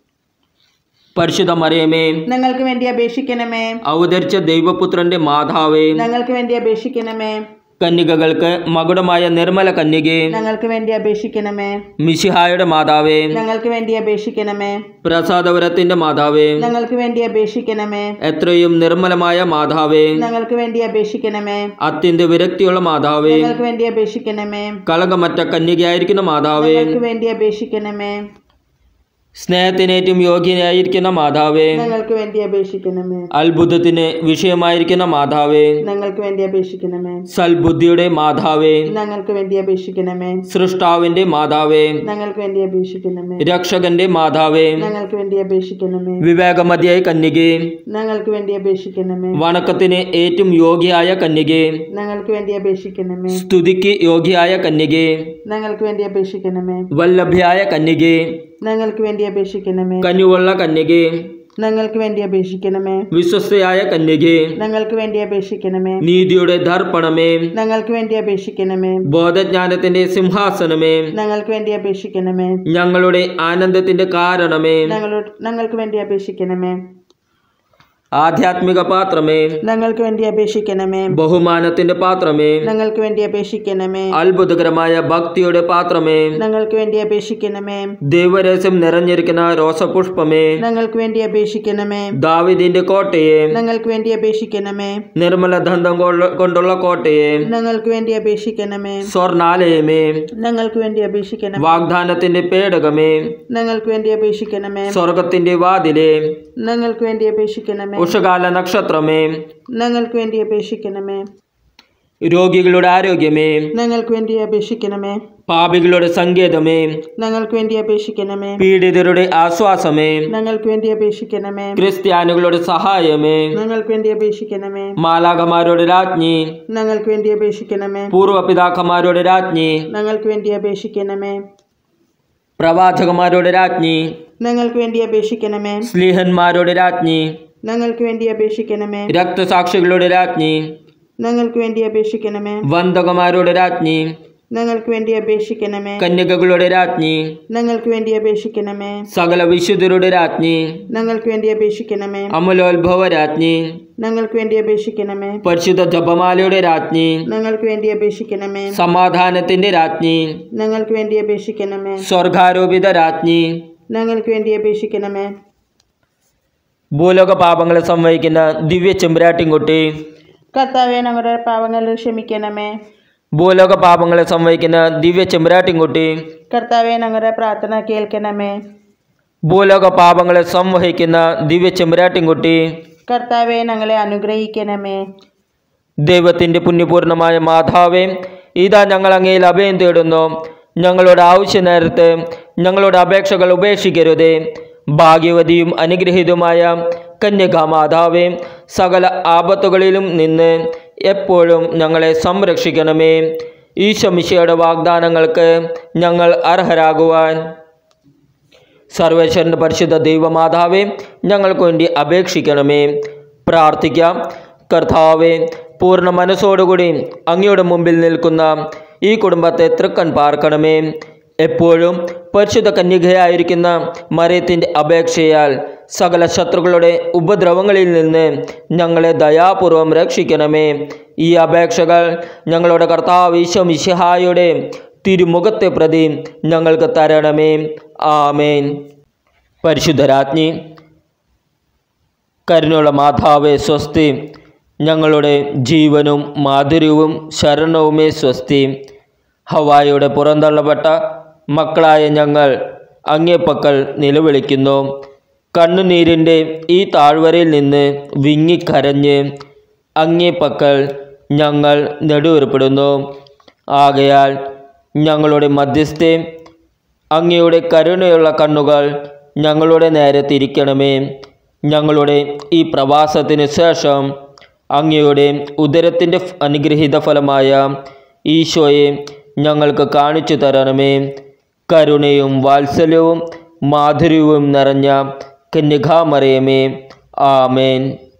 പരിശുദ്ധ മറിയമേ ഞങ്ങൾക്ക് വേണ്ടി അപേക്ഷിക്കണമേ അവതരിച്ച ദൈവപുത്രന്റെ മാതാവേ ഞങ്ങൾക്ക് വേണ്ടി അപേക്ഷിക്കണമേ കന്യകകൾക്ക് മകുടമായ നിർമ്മല കന്യകെ ഞങ്ങൾക്ക് വേണ്ടി അപേക്ഷിക്കണമേ മിശിഹായുടെ മാതാവേ ഞങ്ങൾക്ക് വേണ്ടി അപേക്ഷിക്കണമേ പ്രസാദവരത്തിന്റെ മാതാവേ ഞങ്ങൾക്ക് വേണ്ടി അപേക്ഷിക്കണമേ എത്രയും നിർമ്മലമായ മാതാവേ ഞങ്ങൾക്ക് വേണ്ടി അപേക്ഷിക്കണമേ അത്യന്ത വിരക്തിയുള്ള മാതാവേ ഞങ്ങൾക്ക് വേണ്ടി അപേക്ഷിക്കണമേ കളങ്കമറ്റ കന്യകയായിരിക്കുന്ന മാതാവേ ഞങ്ങൾക്ക് വേണ്ടി അപേക്ഷിക്കണമേ സ്നേഹത്തിനേറ്റവും യോഗ്യനായിരിക്കുന്ന മാതാവേ ഞങ്ങൾക്ക് വേണ്ടി അപേക്ഷിക്കണമേ അത്ഭുതത്തിന് വിഷയമായിരിക്കുന്ന മാതാവേ ഞങ്ങൾക്ക് വേണ്ടി അപേക്ഷിക്കണമേ സൽബുദ്ധിയുടെ മാതാവേ ഞങ്ങൾക്ക് വേണ്ടി അപേക്ഷിക്കണമേ സൃഷ്ടാവിന്റെ മാതാവേ ഞങ്ങൾക്ക് വേണ്ടി അപേക്ഷിക്കണമേ രക്ഷകന്റെ മാതാവേ ഞങ്ങൾക്ക് വേണ്ടി അപേക്ഷിക്കണമേ വിവേകമതിയായ കന്യകെ ഞങ്ങൾക്ക് വേണ്ടി അപേക്ഷിക്കണമേ വണക്കത്തിന് ഏറ്റവും യോഗ്യയായ കന്യകെ ഞങ്ങൾക്ക് വേണ്ടി അപേക്ഷിക്കണമേ സ്തുതിക്ക് യോഗ്യയായ കന്യകെ ഞങ്ങൾക്ക് വേണ്ടി അപേക്ഷിക്കണമേ വല്ലഭ്യായ കന്യകെ ഞങ്ങൾക്ക് വേണ്ടി അപേക്ഷിക്കണമേ കനിവുള്ള കന്യകെ ഞങ്ങൾക്ക് വേണ്ടി അപേക്ഷിക്കണമേ വിശ്വസ്തയായ കന്യകെ ഞങ്ങൾക്ക് വേണ്ടി അപേക്ഷിക്കണമേ നീതിയുടെ ദർപ്പണമേ ഞങ്ങൾക്ക് വേണ്ടി അപേക്ഷിക്കണമേ ബോധജ്ഞാനത്തിന്റെ സിംഹാസനമേ ഞങ്ങൾക്ക് വേണ്ടി അപേക്ഷിക്കണമേ ഞങ്ങളുടെ ആനന്ദത്തിന്റെ കാരണമേ ഞങ്ങളോട് ഞങ്ങൾക്ക് വേണ്ടി അപേക്ഷിക്കണമേ ആധ്യാത്മിക പാത്രമേ ഞങ്ങൾക്ക് വേണ്ടി അപേക്ഷിക്കണമേ ബഹുമാനത്തിന്റെ പാത്രമേ ഞങ്ങൾക്ക് വേണ്ടി അപേക്ഷിക്കണമേ അത്ഭുതകരമായ ഭക്തിയുടെ പാത്രമേ ഞങ്ങൾക്ക് വേണ്ടി അപേക്ഷിക്കണമേ ദൈവരസം നിറഞ്ഞിരിക്കുന്ന റോസപുഷ്പമേ ഞങ്ങൾക്ക് വേണ്ടി അപേക്ഷിക്കണമേ ദാവിദിന്റെ കോട്ടയെ ഞങ്ങൾക്ക് വേണ്ടി അപേക്ഷിക്കണമേ നിർമ്മല ദന്തം കൊള്ള- കൊണ്ടുള്ള കോട്ടയെ ഞങ്ങൾക്ക് വേണ്ടി അപേക്ഷിക്കണമേ സ്വർണാലയമേ ഞങ്ങൾക്ക് വേണ്ടി അപേക്ഷിക്കണമേ വാഗ്ദാനത്തിന്റെ പേടകമേ ഞങ്ങൾക്ക് വേണ്ടി അപേക്ഷിക്കണമേ സ്വർഗത്തിന്റെ വാതിലെ ഞങ്ങൾക്ക് വേണ്ടി അപേക്ഷിക്കണമേ ഉഷകാല നക്ഷത്രമേ ഞങ്ങൾക്ക് വേണ്ടി അപേക്ഷിക്കണമേ രോഗികളുടെ ആരോഗ്യമേ ഞങ്ങൾക്ക് വേണ്ടി അപേക്ഷിക്കണമേ പാപികളുടെ സങ്കേതമേ ഞങ്ങൾക്ക് വേണ്ടി അപേക്ഷിക്കണമേ പീഡിതരുടെ ആശ്വാസമേ ഞങ്ങൾക്ക് വേണ്ടി അപേക്ഷിക്കണമേ ക്രിസ്ത്യാനികളുടെ സഹായമേ ഞങ്ങൾക്ക് വേണ്ടി അപേക്ഷിക്കണമേ മാലാകമാരുടെ രാജ്ഞി ഞങ്ങൾക്ക് വേണ്ടി അപേക്ഷിക്കണമേ പൂർവപിതാക്കന്മാരുടെ രാജ്ഞി ഞങ്ങൾക്ക് വേണ്ടി അപേക്ഷിക്കണമേ പ്രവാചകന്മാരുടെ രാജ്ഞി ഞങ്ങൾക്ക് വേണ്ടി അപേക്ഷിക്കണമേ സ്ലീഹന്മാരുടെ രാജ്ഞി ഞങ്ങൾക്ക് വേണ്ടി അപേക്ഷിക്കണമേ രക്തസാക്ഷികളുടെ രാജ്ഞി ഞങ്ങൾക്ക് വേണ്ടി അപേക്ഷിക്കണമേ വന്ദകന്മാരുടെ രാജ്ഞി ഞങ്ങൾക്ക് വേണ്ടി അപേക്ഷിക്കണമേ കന്യകകളുടെ രാജ്ഞി ഞങ്ങൾക്ക് വേണ്ടി അപേക്ഷിക്കണമേ സകല വിശുദ്ധരുടെ രാജ്ഞി ഞങ്ങൾക്ക് വേണ്ടി അപേക്ഷിക്കണമേ അമലോത്ഭവ രാജ്ഞി ഞങ്ങൾക്ക് വേണ്ടി അപേക്ഷിക്കണമേ പരിശുദ്ധ ജപമാലയുടെ രാജ്ഞി ഞങ്ങൾക്ക് വേണ്ടി അപേക്ഷിക്കണമേ സമാധാനത്തിന്റെ രാജ്ഞി ഞങ്ങൾക്ക് വേണ്ടി അപേക്ഷിക്കണമേ സ്വർഗാരോപിത രാജ്ഞി ഞങ്ങൾക്ക് വേണ്ടി അപേക്ഷിക്കണമേ ഭൂലോക പാപങ്ങളെ സംവഹിക്കുന്ന ദിവ്യ ചെമ്പരാട്ടിൻകുട്ടി കർത്താവെ ഞങ്ങളുടെ പാവങ്ങൾ ക്ഷമിക്കണമേ ഭൂലോക പാപങ്ങളെ സംവഹിക്കുന്ന ദിവ്യ ചെമ്പരാട്ടിൻകുട്ടി കർത്താവെ ഞങ്ങളുടെ പ്രാർത്ഥന കേൾക്കണമേ ഭൂലോക പാപങ്ങളെ സംവഹിക്കുന്ന ദിവ്യ ചെമ്പരാട്ടിൻകുട്ടി കർത്താവെ ഞങ്ങളെ അനുഗ്രഹിക്കണമേ ദൈവത്തിൻ്റെ പുണ്യപൂർണമായ മാതാവേ ഇതാ ഞങ്ങൾ അങ്ങയിൽ അഭയം തേടുന്നു ഞങ്ങളുടെ ആവശ്യ നേരത്ത് ഞങ്ങളുടെ അപേക്ഷകൾ ഉപേക്ഷിക്കരുതേ ഭാഗ്യവതിയും അനുഗ്രഹീതമായ കന്യകാമാതാവേ സകല ആപത്തുകളിലും നിന്ന് എപ്പോഴും ഞങ്ങളെ സംരക്ഷിക്കണമേ ഈശോമിശയുടെ വാഗ്ദാനങ്ങൾക്ക് ഞങ്ങൾ അർഹരാകുവാൻ സർവേശ്വരൻ്റെ പരിശുദ്ധ ദൈവമാതാവേ ഞങ്ങൾക്ക് വേണ്ടി അപേക്ഷിക്കണമേ പ്രാർത്ഥിക്കാം കർത്താവെ പൂർണ്ണ മനസ്സോടുകൂടി അങ്ങയുടെ മുമ്പിൽ നിൽക്കുന്ന ഈ കുടുംബത്തെ തൃക്കൺ പാർക്കണമേ എപ്പോഴും പരിശുദ്ധ കന്യകയായിരിക്കുന്ന മറിയത്തിൻ്റെ അപേക്ഷയാൽ സകല ശത്രുക്കളുടെ ഉപദ്രവങ്ങളിൽ നിന്ന് ഞങ്ങളെ ദയാപൂർവം രക്ഷിക്കണമേ ഈ അപേക്ഷകൾ ഞങ്ങളുടെ കർത്താവ് ഈശോ മിശിഹായുടെ തിരുമുഖത്തെ പ്രതി ഞങ്ങൾക്ക് തരണമേ ആമേൻ പരിശുദ്ധരാജ്ഞി കരുണയുള്ള മാതാവേ സ്വസ്തി ഞങ്ങളുടെ ജീവനും മാധുര്യവും ശരണവുമേ സ്വസ്തി ഹവായുടെ പുറന്തള്ളപ്പെട്ട മക്കളായ ഞങ്ങൾ അങ്ങേപ്പക്കൽ നിലവിളിക്കുന്നു കണ്ണുനീരിൻ്റെ ഈ താഴ്വരയിൽ നിന്ന് വിങ്ങിക്കരഞ്ഞ് അങ്ങേപ്പക്കൽ ഞങ്ങൾ നെടുവേർപ്പെടുന്നു ആകയാൽ ഞങ്ങളുടെ മധ്യസ്ഥെ അങ്ങയുടെ കരുണയുള്ള കണ്ണുകൾ ഞങ്ങളുടെ നേരെ തിരിക്കണമേ ഞങ്ങളുടെ ഈ പ്രവാസത്തിന് ശേഷം അങ്ങയുടെ ഉദരത്തിൻ്റെ ഫ്- അനുഗ്രഹീത ഫലമായ ഈശോയെ ഞങ്ങൾക്ക് കാണിച്ചു തരണമേ കരുണയും വാത്സല്യവും മാധുര്യവും നിറഞ്ഞ കന്യകാമറിയമേ ആമേൻ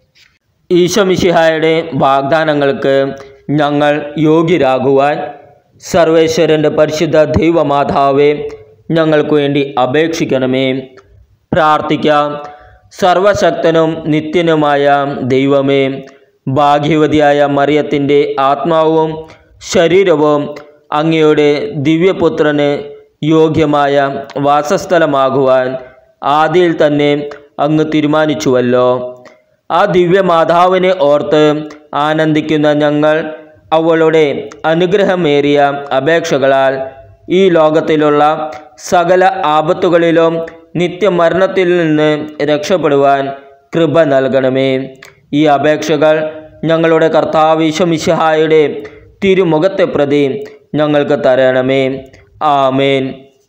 ഈശോമിശിഹായുടെ വാഗ്ദാനങ്ങൾക്ക് ഞങ്ങൾ യോഗ്യരാകുവാൻ സർവേശ്വരൻ്റെ പരിശുദ്ധ ദൈവമാതാവേ ഞങ്ങൾക്ക് വേണ്ടി അപേക്ഷിക്കണമേ പ്രാർത്ഥിക്കാം സർവശക്തനും നിത്യനുമായ ദൈവമേ ഭാഗ്യവതിയായ മറിയത്തിൻ്റെ ആത്മാവും ശരീരവും അങ്ങയുടെ ദിവ്യപുത്രന് യോഗ്യമായ വാസസ്ഥലമാകുവാൻ ആദിയിൽ തന്നെ അങ്ങ് തീരുമാനിച്ചുവല്ലോ ആ ദിവ്യമാതാവിനെ ഓർത്ത് ആനന്ദിക്കുന്ന ഞങ്ങൾ അവളുടെ അനുഗ്രഹമേറിയ അപേക്ഷകളാൽ ഈ ലോകത്തിലുള്ള സകല ആപത്തുകളിലും നിത്യമരണത്തിൽ നിന്ന് രക്ഷപ്പെടുവാൻ കൃപ നൽകണമേ ഈ അപേക്ഷകൾ ഞങ്ങളുടെ കർത്താവിശമിശിഹായുടെ തിരുമുഖത്തെ പ്രതി ഞങ്ങൾക്ക് തരണമേ ആമേൻ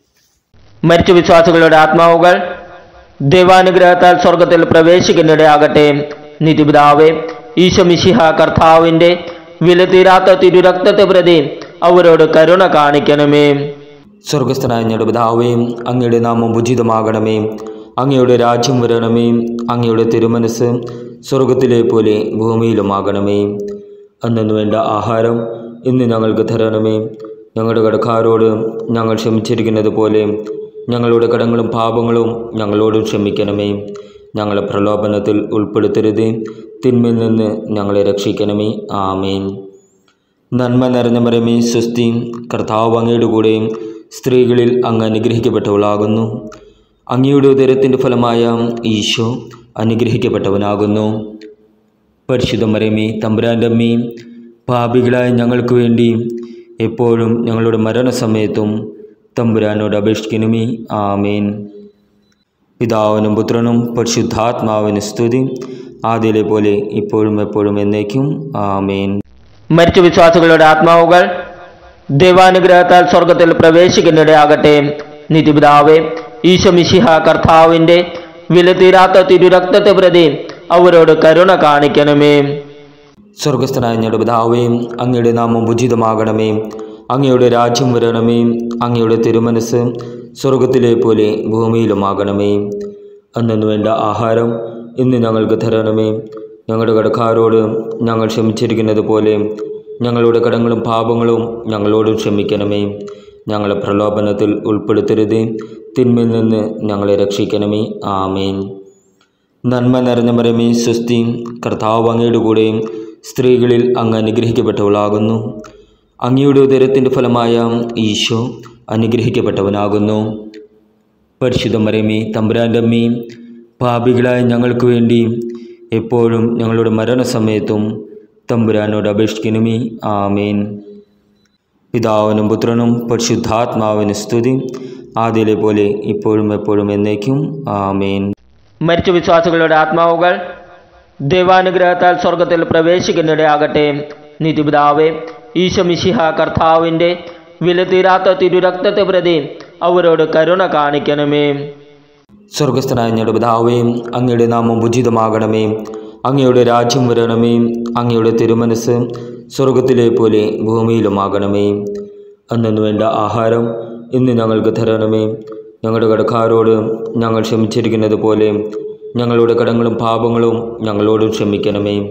മരിച്ച വിശ്വാസികളുടെ ആത്മാവുകൾ ദൈവാനുഗ്രഹത്താൽ സ്വർഗത്തിൽ പ്രവേശിക്കുന്നിടയാകട്ടെ നിതിപിതാവേ ഈശമിശിഹ കർത്താവിൻ്റെ വിലതീരാത്ത തിരുരക്തത്തെ പ്രതി അവരോട് കരുണ കാണിക്കണമേ സ്വർഗസ്ഥനായ ഞങ്ങളുടെ പിതാവേ അങ്ങയുടെ നാമം ഉചിതമാകണമേ അങ്ങയുടെ രാജ്യം വരണമേ അങ്ങയുടെ തിരുമനസ് സ്വർഗത്തിലെ പോലെ ഭൂമിയിലുമാകണമേ അന്നു വേണ്ട ആഹാരം ഇന്ന് ഞങ്ങൾക്ക് തരണമേ ഞങ്ങളുടെ കടക്കാരോട് ഞങ്ങൾ ക്ഷമിച്ചിരിക്കുന്നത് പോലെ ഞങ്ങളുടെ കടങ്ങളും പാപങ്ങളും ഞങ്ങളോട് ക്ഷമിക്കണമേ ഞങ്ങളെ പ്രലോഭനത്തിൽ ഉൾപ്പെടുത്തരുതേ തിന്മയിൽ നിന്ന് ഞങ്ങളെ രക്ഷിക്കണമേ ആമേൻ നന്മ നിറഞ്ഞ മരമേ സ്വസ്തി കർത്താവ് അങ്ങയുടെ കൂടെയും സ്ത്രീകളിൽ അങ്ങ് അനുഗ്രഹിക്കപ്പെട്ടവളാകുന്നു അങ്ങയുടെ ഉദരത്തിൻ്റെ ഫലമായ ഈശോ അനുഗ്രഹിക്കപ്പെട്ടവനാകുന്നു പരിശുദ്ധ മരമേ തമ്പുരാൻ്റെ അമ്മയും പാപികളായ ഞങ്ങൾക്ക് വേണ്ടി എപ്പോഴും ഞങ്ങളുടെ മരണസമയത്തും തമ്പുരാനോട് അപേക്ഷിക്കണമേ ആമേൻ പിതാവിനും പുത്രനും പരിശുദ്ധാത്മാവിന് സ്തുതി ആദ്യയിലെ പോലെ ഇപ്പോഴും എപ്പോഴും എന്നേക്കും ആമേൻ മരിച്ച വിശ്വാസികളുടെ ആത്മാവുകൾ ദൈവാനുഗ്രഹത്താൽ സ്വർഗത്തിൽ പ്രവേശിക്കുന്നിടയാകട്ടെ നിതിപിതാവേ ഈശമിശിഹ കർത്താവിൻ്റെ വിലതീരാത്ത തിരുരക്തത്തെ പ്രതി അവരോട് കരുണ കാണിക്കണമേ സ്വർഗസ്ഥനായ ഞങ്ങളുടെ പിതാവേ അങ്ങയുടെ നാമം ഉചിതമാകണമേ അങ്ങയുടെ രാജ്യം വരണമേ അങ്ങയുടെ തിരുമനസ് സ്വർഗത്തിലെ പോലെ ഭൂമിയിലുമാകണമേ അന്നു വേണ്ട ആഹാരം ഇന്ന് ഞങ്ങൾക്ക് തരണമേ ഞങ്ങളുടെ കടക്കാരോട് ഞങ്ങൾ ക്ഷമിച്ചിരിക്കുന്നത് പോലെ ഞങ്ങളുടെ കടങ്ങളും പാപങ്ങളും ഞങ്ങളോട് ക്ഷമിക്കണമേ ഞങ്ങളെ പ്രലോഭനത്തിൽ ഉൾപ്പെടുത്തരുതേ തിന്മയിൽ നിന്ന് ഞങ്ങളെ രക്ഷിക്കണമേ ആമേൻ നന്മ നിറഞ്ഞ മരമേ സ്വസ്തി കർത്താവ് അങ്ങയുടെ കൂടെയും സ്ത്രീകളിൽ അങ്ങ് അനുഗ്രഹിക്കപ്പെട്ടവളാകുന്നു അങ്ങയുടെ ഉദരത്തിൻ്റെ ഫലമായ ഈശോ അനുഗ്രഹിക്കപ്പെട്ടവനാകുന്നു പരിശുദ്ധ മരമേ തമ്പുരാൻ്റെ അമ്മയും പാപികളായ ഞങ്ങൾക്ക് വേണ്ടി എപ്പോഴും ഞങ്ങളുടെ മരണസമയത്തും തമ്പുരാനോട് അപേക്ഷിക്കണമേ ആമേൻ പിതാവിനും പുത്രനും പരിശുദ്ധാത്മാവിന് സ്തുതി ആദ്യയിലെ പോലെ ഇപ്പോഴും എപ്പോഴും എന്നേക്കും ആമേൻ മരിച്ച വിശ്വാസികളുടെ ആത്മാവുകൾ ദൈവാനുഗ്രഹത്താൽ സ്വർഗത്തിൽ പ്രവേശിക്കുന്നിടയാകട്ടെ നിതിപിതാവേ ഈശമിശിഹ കർത്താവിൻ്റെ വിലതീരാത്ത തിരുരക്തത്തെ പ്രതി അവരോട് കരുണ കാണിക്കണമേ സ്വർഗസ്ഥനായ ഞങ്ങളുടെ പിതാവേ അങ്ങയുടെ നാമം ഉചിതമാകണമേ അങ്ങയുടെ രാജ്യം വരണമേ അങ്ങയുടെ തിരുമനസ് സ്വർഗത്തിലെ പോലെ ഭൂമിയിലുമാകണമേ അന്നു വേണ്ട ആഹാരം ഇന്ന് ഞങ്ങൾക്ക് തരണമേ ഞങ്ങളുടെ കടക്കാരോട് ഞങ്ങൾ ക്ഷമിച്ചിരിക്കുന്നത് പോലെ ഞങ്ങളുടെ കടങ്ങളും പാപങ്ങളും ഞങ്ങളോട് ക്ഷമിക്കണമേ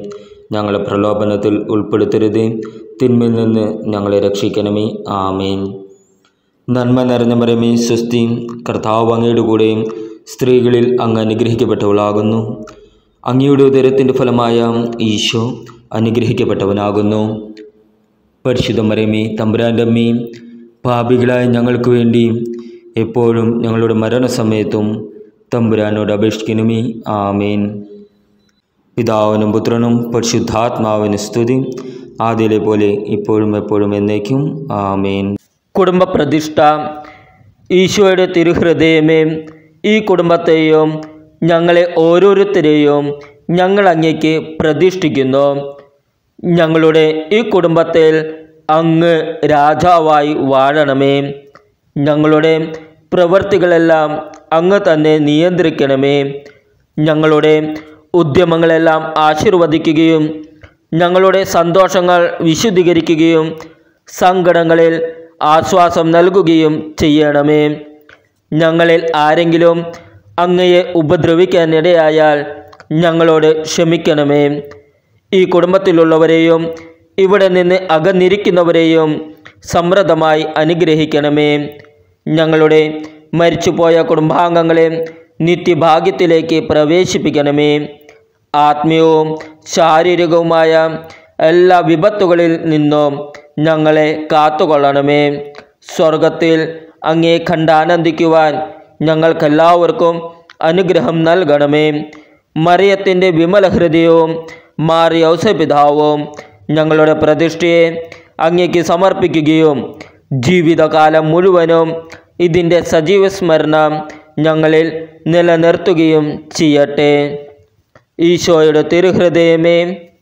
ഞങ്ങളെ പ്രലോഭനത്തിൽ ഉൾപ്പെടുത്തരുത് തിന്മയിൽ നിന്ന് ഞങ്ങളെ രക്ഷിക്കണമേ ആമേൻ നന്മ നിറഞ്ഞ മരമേ സ്വസ്തി കർത്താവ് അങ്ങയുടെ കൂടെയും സ്ത്രീകളിൽ അങ്ങ് അനുഗ്രഹിക്കപ്പെട്ടവളാകുന്നു അങ്ങയുടെ ഉദരത്തിൻ്റെ ഫലമായ ഈശോ അനുഗ്രഹിക്കപ്പെട്ടവനാകുന്നു പരിശുദ്ധ മരമേ തമ്പുരാൻ്റെ അമ്മയും പാപികളായ ഞങ്ങൾക്ക് വേണ്ടി എപ്പോഴും ഞങ്ങളുടെ മരണസമയത്തും തമ്പുരാനോട് അപേക്ഷിക്കണമേ ആമേൻ പിതാവിനും പുത്രനും പരിശുദ്ധാത്മാവിന് സ്തുതി ആദ്യയിലെ പോലെ ഇപ്പോഴും എപ്പോഴും എന്നേക്കും ആമേൻ കുടുംബ പ്രതിഷ്ഠ ഈശോയുടെ തിരുഹൃദയമേ ഈ കുടുംബത്തെയും ഞങ്ങളെ ഓരോരുത്തരെയും ഞങ്ങൾ അങ്ങേക്ക് പ്രതിഷ്ഠിക്കുന്നു ഞങ്ങളുടെ ഈ കുടുംബത്തിൽ അങ്ങ് രാജാവായി വാഴണമേ ഞങ്ങളുടെ പ്രവൃത്തികളെല്ലാം അങ്ങ് തന്നെ നിയന്ത്രിക്കണമേ ഞങ്ങളുടെ ഉദ്യമങ്ങളെല്ലാം ആശീർവദിക്കുകയും ഞങ്ങളുടെ സന്തോഷങ്ങൾ വിശുദ്ധീകരിക്കുകയും സങ്കടങ്ങളിൽ ആശ്വാസം നൽകുകയും ചെയ്യണമേ ഞങ്ങളിൽ ആരെങ്കിലും അങ്ങയെ ഉപദ്രവിക്കാനിടയായാൽ ഞങ്ങളോട് ക്ഷമിക്കണമേ ഈ കുടുംബത്തിലുള്ളവരെയും ഇവിടെ നിന്ന് അകന്നിരിക്കുന്നവരെയും സമൃദ്ധമായി അനുഗ്രഹിക്കണമേ ഞങ്ങളുടെ മരിച്ചുപോയ കുടുംബാംഗങ്ങളെ നിത്യഭാഗ്യത്തിലേക്ക് പ്രവേശിപ്പിക്കണമേ ആത്മീയവും ശാരീരികവുമായ എല്ലാ വിപത്തുകളിൽ നിന്നും ഞങ്ങളെ കാത്തുകൊള്ളണമേ സ്വർഗത്തിൽ അങ്ങേ കണ്ടാനന്ദിക്കുവാൻ ഞങ്ങൾക്കെല്ലാവർക്കും അനുഗ്രഹം നൽകണമേ മറിയത്തിൻ്റെ വിമല ഹൃദയവും മാറിയ ഔസപിതാവും ഞങ്ങളുടെ പ്രതിഷ്ഠയെ അങ്ങേക്ക് സമർപ്പിക്കുകയും ജീവിതകാലം മുഴുവനും ഇതിൻ്റെ സജീവ സ്മരണം ഞങ്ങളിൽ നിലനിർത്തുകയും ചെയ്യട്ടെ ഈശോയുടെ തിരുഹൃദയമേ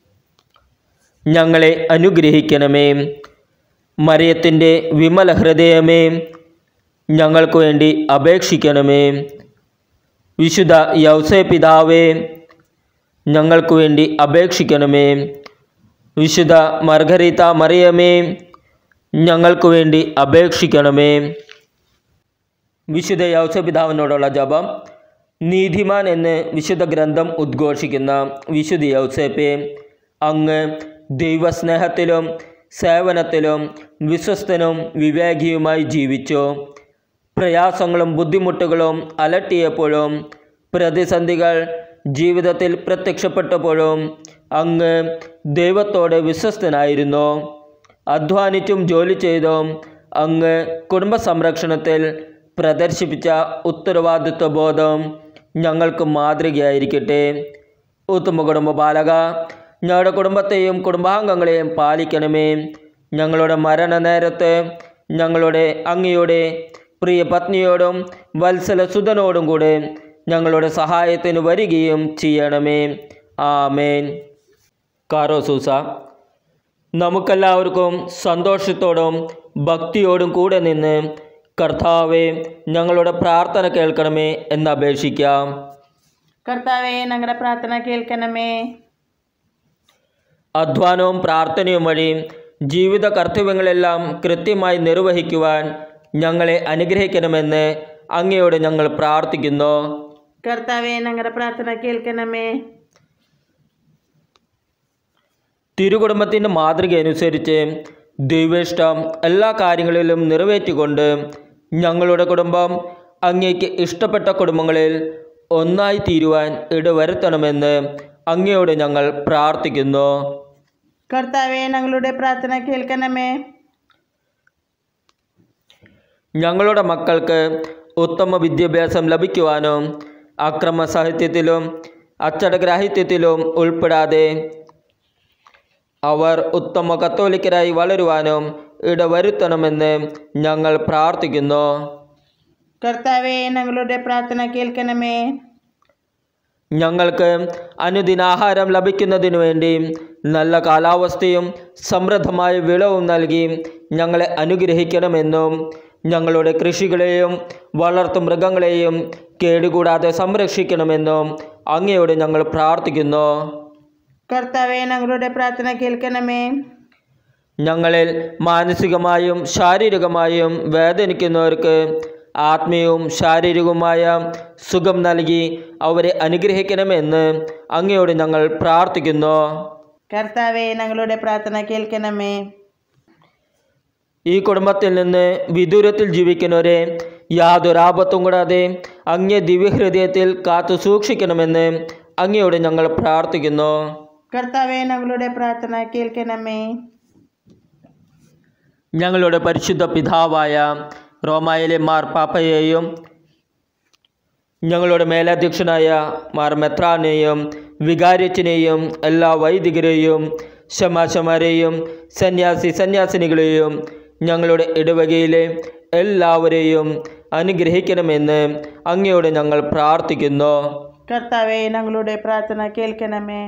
ഞങ്ങളെ അനുഗ്രഹിക്കണമേ മറിയത്തിൻ്റെ വിമല ഹൃദയമേ ഞങ്ങൾക്ക് വേണ്ടി അപേക്ഷിക്കണമേ വിശുദ്ധ യൗസേ പിതാവേ ഞങ്ങൾക്ക് വേണ്ടി അപേക്ഷിക്കണമേ വിശുദ്ധ മർഗരീത മറിയമേ ഞങ്ങൾക്ക് വേണ്ടി അപേക്ഷിക്കണമേ വിശുദ്ധ യൗസപിതാവിനോടുള്ള ജപം നീതിമാൻ എന്ന് വിശുദ്ധ ഗ്രന്ഥം ഉദ്ഘോഷിക്കുന്ന വിശുദ്ധ യൗസേപ്പെ അങ്ങ് ദൈവസ്നേഹത്തിലും സേവനത്തിലും വിശ്വസ്തനും വിവേകിയുമായി ജീവിച്ചു പ്രയാസങ്ങളും ബുദ്ധിമുട്ടുകളും അലട്ടിയപ്പോഴും പ്രതിസന്ധികൾ ജീവിതത്തിൽ പ്രത്യക്ഷപ്പെട്ടപ്പോഴും അങ്ങ് ദൈവത്തോട് വിശ്വസ്തനായിരുന്നു അധ്വാനിച്ചും ജോലി ചെയ്തും അങ്ങ് കുടുംബ സംരക്ഷണത്തിൽ പ്രദർശിപ്പിച്ച ഉത്തരവാദിത്വ ബോധം ഞങ്ങൾക്ക് മാതൃകയായിരിക്കട്ടെ ഉത്തമ കുടുംബ ബാലക ഞങ്ങളുടെ കുടുംബത്തെയും കുടുംബാംഗങ്ങളെയും പാലിക്കണമേ ഞങ്ങളുടെ മരണനേരത്ത് ഞങ്ങളുടെ അങ്ങയുടെ പ്രിയ പത്നിയോടും വത്സല സുതനോടും കൂടെ ഞങ്ങളുടെ സഹായത്തിന് വരികയും ചെയ്യണമേ ആമേൻ കാറോസൂസ നമുക്കെല്ലാവർക്കും സന്തോഷത്തോടും ഭക്തിയോടും കൂടെ നിന്ന് കർത്താവെ ഞങ്ങളുടെ പ്രാർത്ഥന കേൾക്കണമേ എന്ന് അപേക്ഷിക്കാം കർത്താവെ ഞങ്ങളുടെ പ്രാർത്ഥന കേൾക്കണമേ അധ്വാനവും പ്രാർത്ഥനയും വഴി ജീവിത കർത്തവ്യങ്ങളെല്ലാം കൃത്യമായി നിർവഹിക്കുവാൻ ഞങ്ങളെ അനുഗ്രഹിക്കണമെന്ന് അങ്ങയോട് ഞങ്ങൾ പ്രാർത്ഥിക്കുന്നു കർത്താവെ ഞങ്ങളുടെ പ്രാർത്ഥന കേൾക്കണമേ തിരുകുടുംബത്തിൻ്റെ മാതൃക അനുസരിച്ച് ദൈവേഷ്ടം എല്ലാ കാര്യങ്ങളിലും നിറവേറ്റിക്കൊണ്ട് ഞങ്ങളുടെ കുടുംബം അങ്ങേക്ക് ഇഷ്ടപ്പെട്ട കുടുംബങ്ങളിൽ ഒന്നായി തീരുവാൻ ഇടവരുത്തണമെന്ന് അങ്ങയോട് ഞങ്ങൾ പ്രാർത്ഥിക്കുന്നു കർത്താവെ ഞങ്ങളുടെ പ്രാർത്ഥന കേൾക്കണമേ ഞങ്ങളുടെ മക്കൾക്ക് ഉത്തമ വിദ്യാഭ്യാസം ലഭിക്കുവാനും അക്രമ സാഹിത്യത്തിലും അച്ചടഗ്രാഹിത്യത്തിലും ഉൾപ്പെടാതെ അവർ ഉത്തമ കത്തോലിക്കരായി വളരുവാനും ഇടവരുത്തണമെന്ന് ഞങ്ങൾ പ്രാർത്ഥിക്കുന്നു കർത്താവെ ഞങ്ങളുടെ പ്രാർത്ഥന കേൾക്കണമേ ഞങ്ങൾക്ക് അനുദിനാഹാരം ലഭിക്കുന്നതിനു വേണ്ടി നല്ല കാലാവസ്ഥയും സമൃദ്ധമായ വിളവും നൽകി ഞങ്ങളെ അനുഗ്രഹിക്കണമെന്നും ഞങ്ങളുടെ കൃഷികളെയും വളർത്തു മൃഗങ്ങളെയും കേടുകൂടാതെ സംരക്ഷിക്കണമെന്നും അങ്ങയോട് ഞങ്ങൾ പ്രാർത്ഥിക്കുന്നു കർത്താവെ ഞങ്ങളുടെ പ്രാർത്ഥന കേൾക്കണമേ ഞങ്ങളിൽ മാനസികമായും ശാരീരികമായും വേദനിക്കുന്നവർക്ക് ആത്മീയവും ശാരീരികവുമായ സുഖം നൽകി അവരെ അനുഗ്രഹിക്കണമെന്ന് അങ്ങയോട് ഞങ്ങൾ പ്രാർത്ഥിക്കുന്നു കർത്താവെ ഞങ്ങളുടെ പ്രാർത്ഥന കേൾക്കണമേ ഈ കുടുംബത്തിൽ നിന്ന് വിദൂരത്തിൽ ജീവിക്കുന്നവരെ യാതൊരു ആപത്തും കൂടാതെ അങ്ങേ ദിവ്യഹൃദയത്തിൽ കാത്തു സൂക്ഷിക്കണമെന്ന് അങ്ങയോട് ഞങ്ങൾ പ്രാർത്ഥിക്കുന്നു കർത്താവെ ഞങ്ങളുടെ പ്രാർത്ഥന കേൾക്കണമേ ഞങ്ങളുടെ പരിശുദ്ധ പിതാവായ റോമായിലെ മാർ പാപ്പയെയും ഞങ്ങളുടെ മേലധ്യക്ഷനായ മാർ മെത്രാനെയും വികാരിച്ചനെയും എല്ലാ വൈദികരെയും ശമാശമാരെയും സന്യാസി സന്യാസിനികളെയും ഞങ്ങളുടെ ഇടവകയിലെ എല്ലാവരെയും അനുഗ്രഹിക്കണമെന്ന് അങ്ങയോട് ഞങ്ങൾ പ്രാർത്ഥിക്കുന്നു കർത്താവെ ഞങ്ങളുടെ പ്രാർത്ഥന കേൾക്കണമേ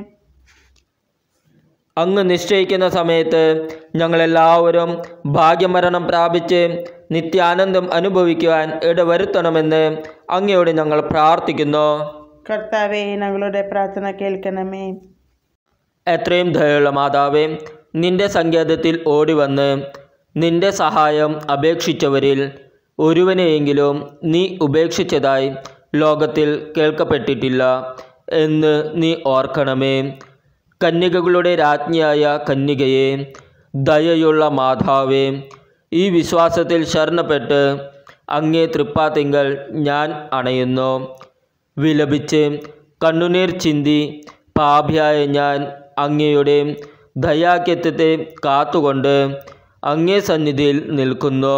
അങ്ങ് നിശ്ചയിക്കുന്ന സമയത്ത് ഞങ്ങളെല്ലാവരും ഭാഗ്യമരണം പ്രാപിച്ച് നിത്യാനന്ദം അനുഭവിക്കുവാൻ ഇടവരുത്തണമെന്ന് അങ്ങയോട് ഞങ്ങൾ പ്രാർത്ഥിക്കുന്നു കർത്താവെ ഞങ്ങളുടെ പ്രാർത്ഥന കേൾക്കണമേ എത്രയും ദയുള്ള മാതാവേ നിന്റെ സങ്കേതത്തിൽ ഓടിവന്ന് നിന്റെ സഹായം അപേക്ഷിച്ചവരിൽ ഒരുവനെയെങ്കിലും നീ ഉപേക്ഷിച്ചതായി ലോകത്തിൽ കേൾക്കപ്പെട്ടിട്ടില്ല എന്ന് നീ ഓർക്കണമേ കന്യകകളുടെ രാജ്ഞിയായ കന്യകയെ ദയയുള്ള മാതാവേ ഈ വിശ്വാസത്തിൽ ശരണപ്പെട്ട് അങ്ങേ തൃപ്പാത്തിങ്കൽ ഞാൻ അണയുന്നു വിലപിച്ച് കണ്ണുനീർ ചിന്തി പാപിയായ ഞാൻ അങ്ങയുടെ ദയാക്യത്വത്തെ കാത്തുകൊണ്ട് അങ്ങേ സന്നിധിയിൽ നിൽക്കുന്നു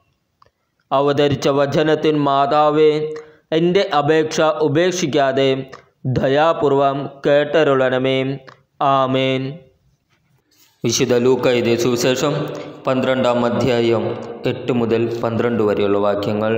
അവതരിച്ച വചനത്തിൻ മാതാവേ എൻ്റെ അപേക്ഷ ഉപേക്ഷിക്കാതെ ദയാപൂർവം കേട്ടരുളണമേ ആമേൻ വിശുദ്ധ ലൂക്കയുടെ സുവിശേഷം പന്ത്രണ്ടാം അധ്യായം എട്ട് മുതൽ പന്ത്രണ്ട് വരെയുള്ള വാക്യങ്ങൾ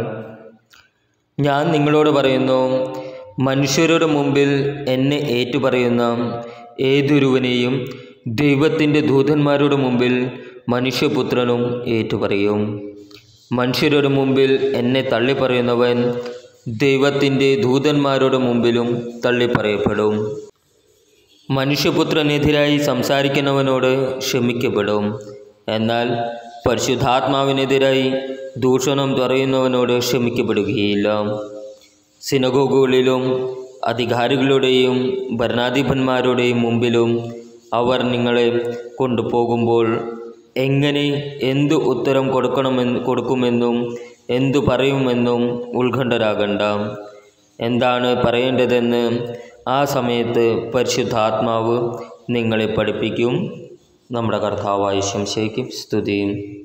ഞാൻ നിങ്ങളോട് പറയുന്നു മനുഷ്യരുടെ മുമ്പിൽ എന്നെ ഏറ്റുപറയുന്ന ഏതൊരുവനെയും ദൈവത്തിൻ്റെ ദൂതന്മാരുടെ മുമ്പിൽ മനുഷ്യപുത്രനും ഏറ്റുപറയും മനുഷ്യരുടെ മുമ്പിൽ എന്നെ തള്ളിപ്പറയുന്നവൻ ദൈവത്തിൻ്റെ ദൂതന്മാരുടെ മുമ്പിലും തള്ളിപ്പറയപ്പെടും മനുഷ്യപുത്രനെതിരായി സംസാരിക്കുന്നവനോട് ക്ഷമിക്കപ്പെടും എന്നാൽ പരിശുദ്ധാത്മാവിനെതിരായി ദൂഷണം പറയുന്നവനോട് ക്ഷമിക്കപ്പെടുകയില്ല സിനഗോഗുകളിലും അധികാരികളുടെയും ഭരണാധിപന്മാരുടെയും മുമ്പിലും അവർ നിങ്ങളെ കൊണ്ടുപോകുമ്പോൾ എങ്ങനെ എന്തു ഉത്തരം കൊടുക്കണമെന്ന് കൊടുക്കുമെന്നും എന്തു പറയുമെന്നും ഉത്കണ്ഠരാകണ്ട എന്താണ് പറയേണ്ടതെന്ന് ആ സമയത്ത് പരിശുദ്ധാത്മാവ് നിങ്ങളെ പഠിപ്പിക്കും നമ്മുടെ കർത്താവായ ശംശയ്ക്കും സ്തുതിയും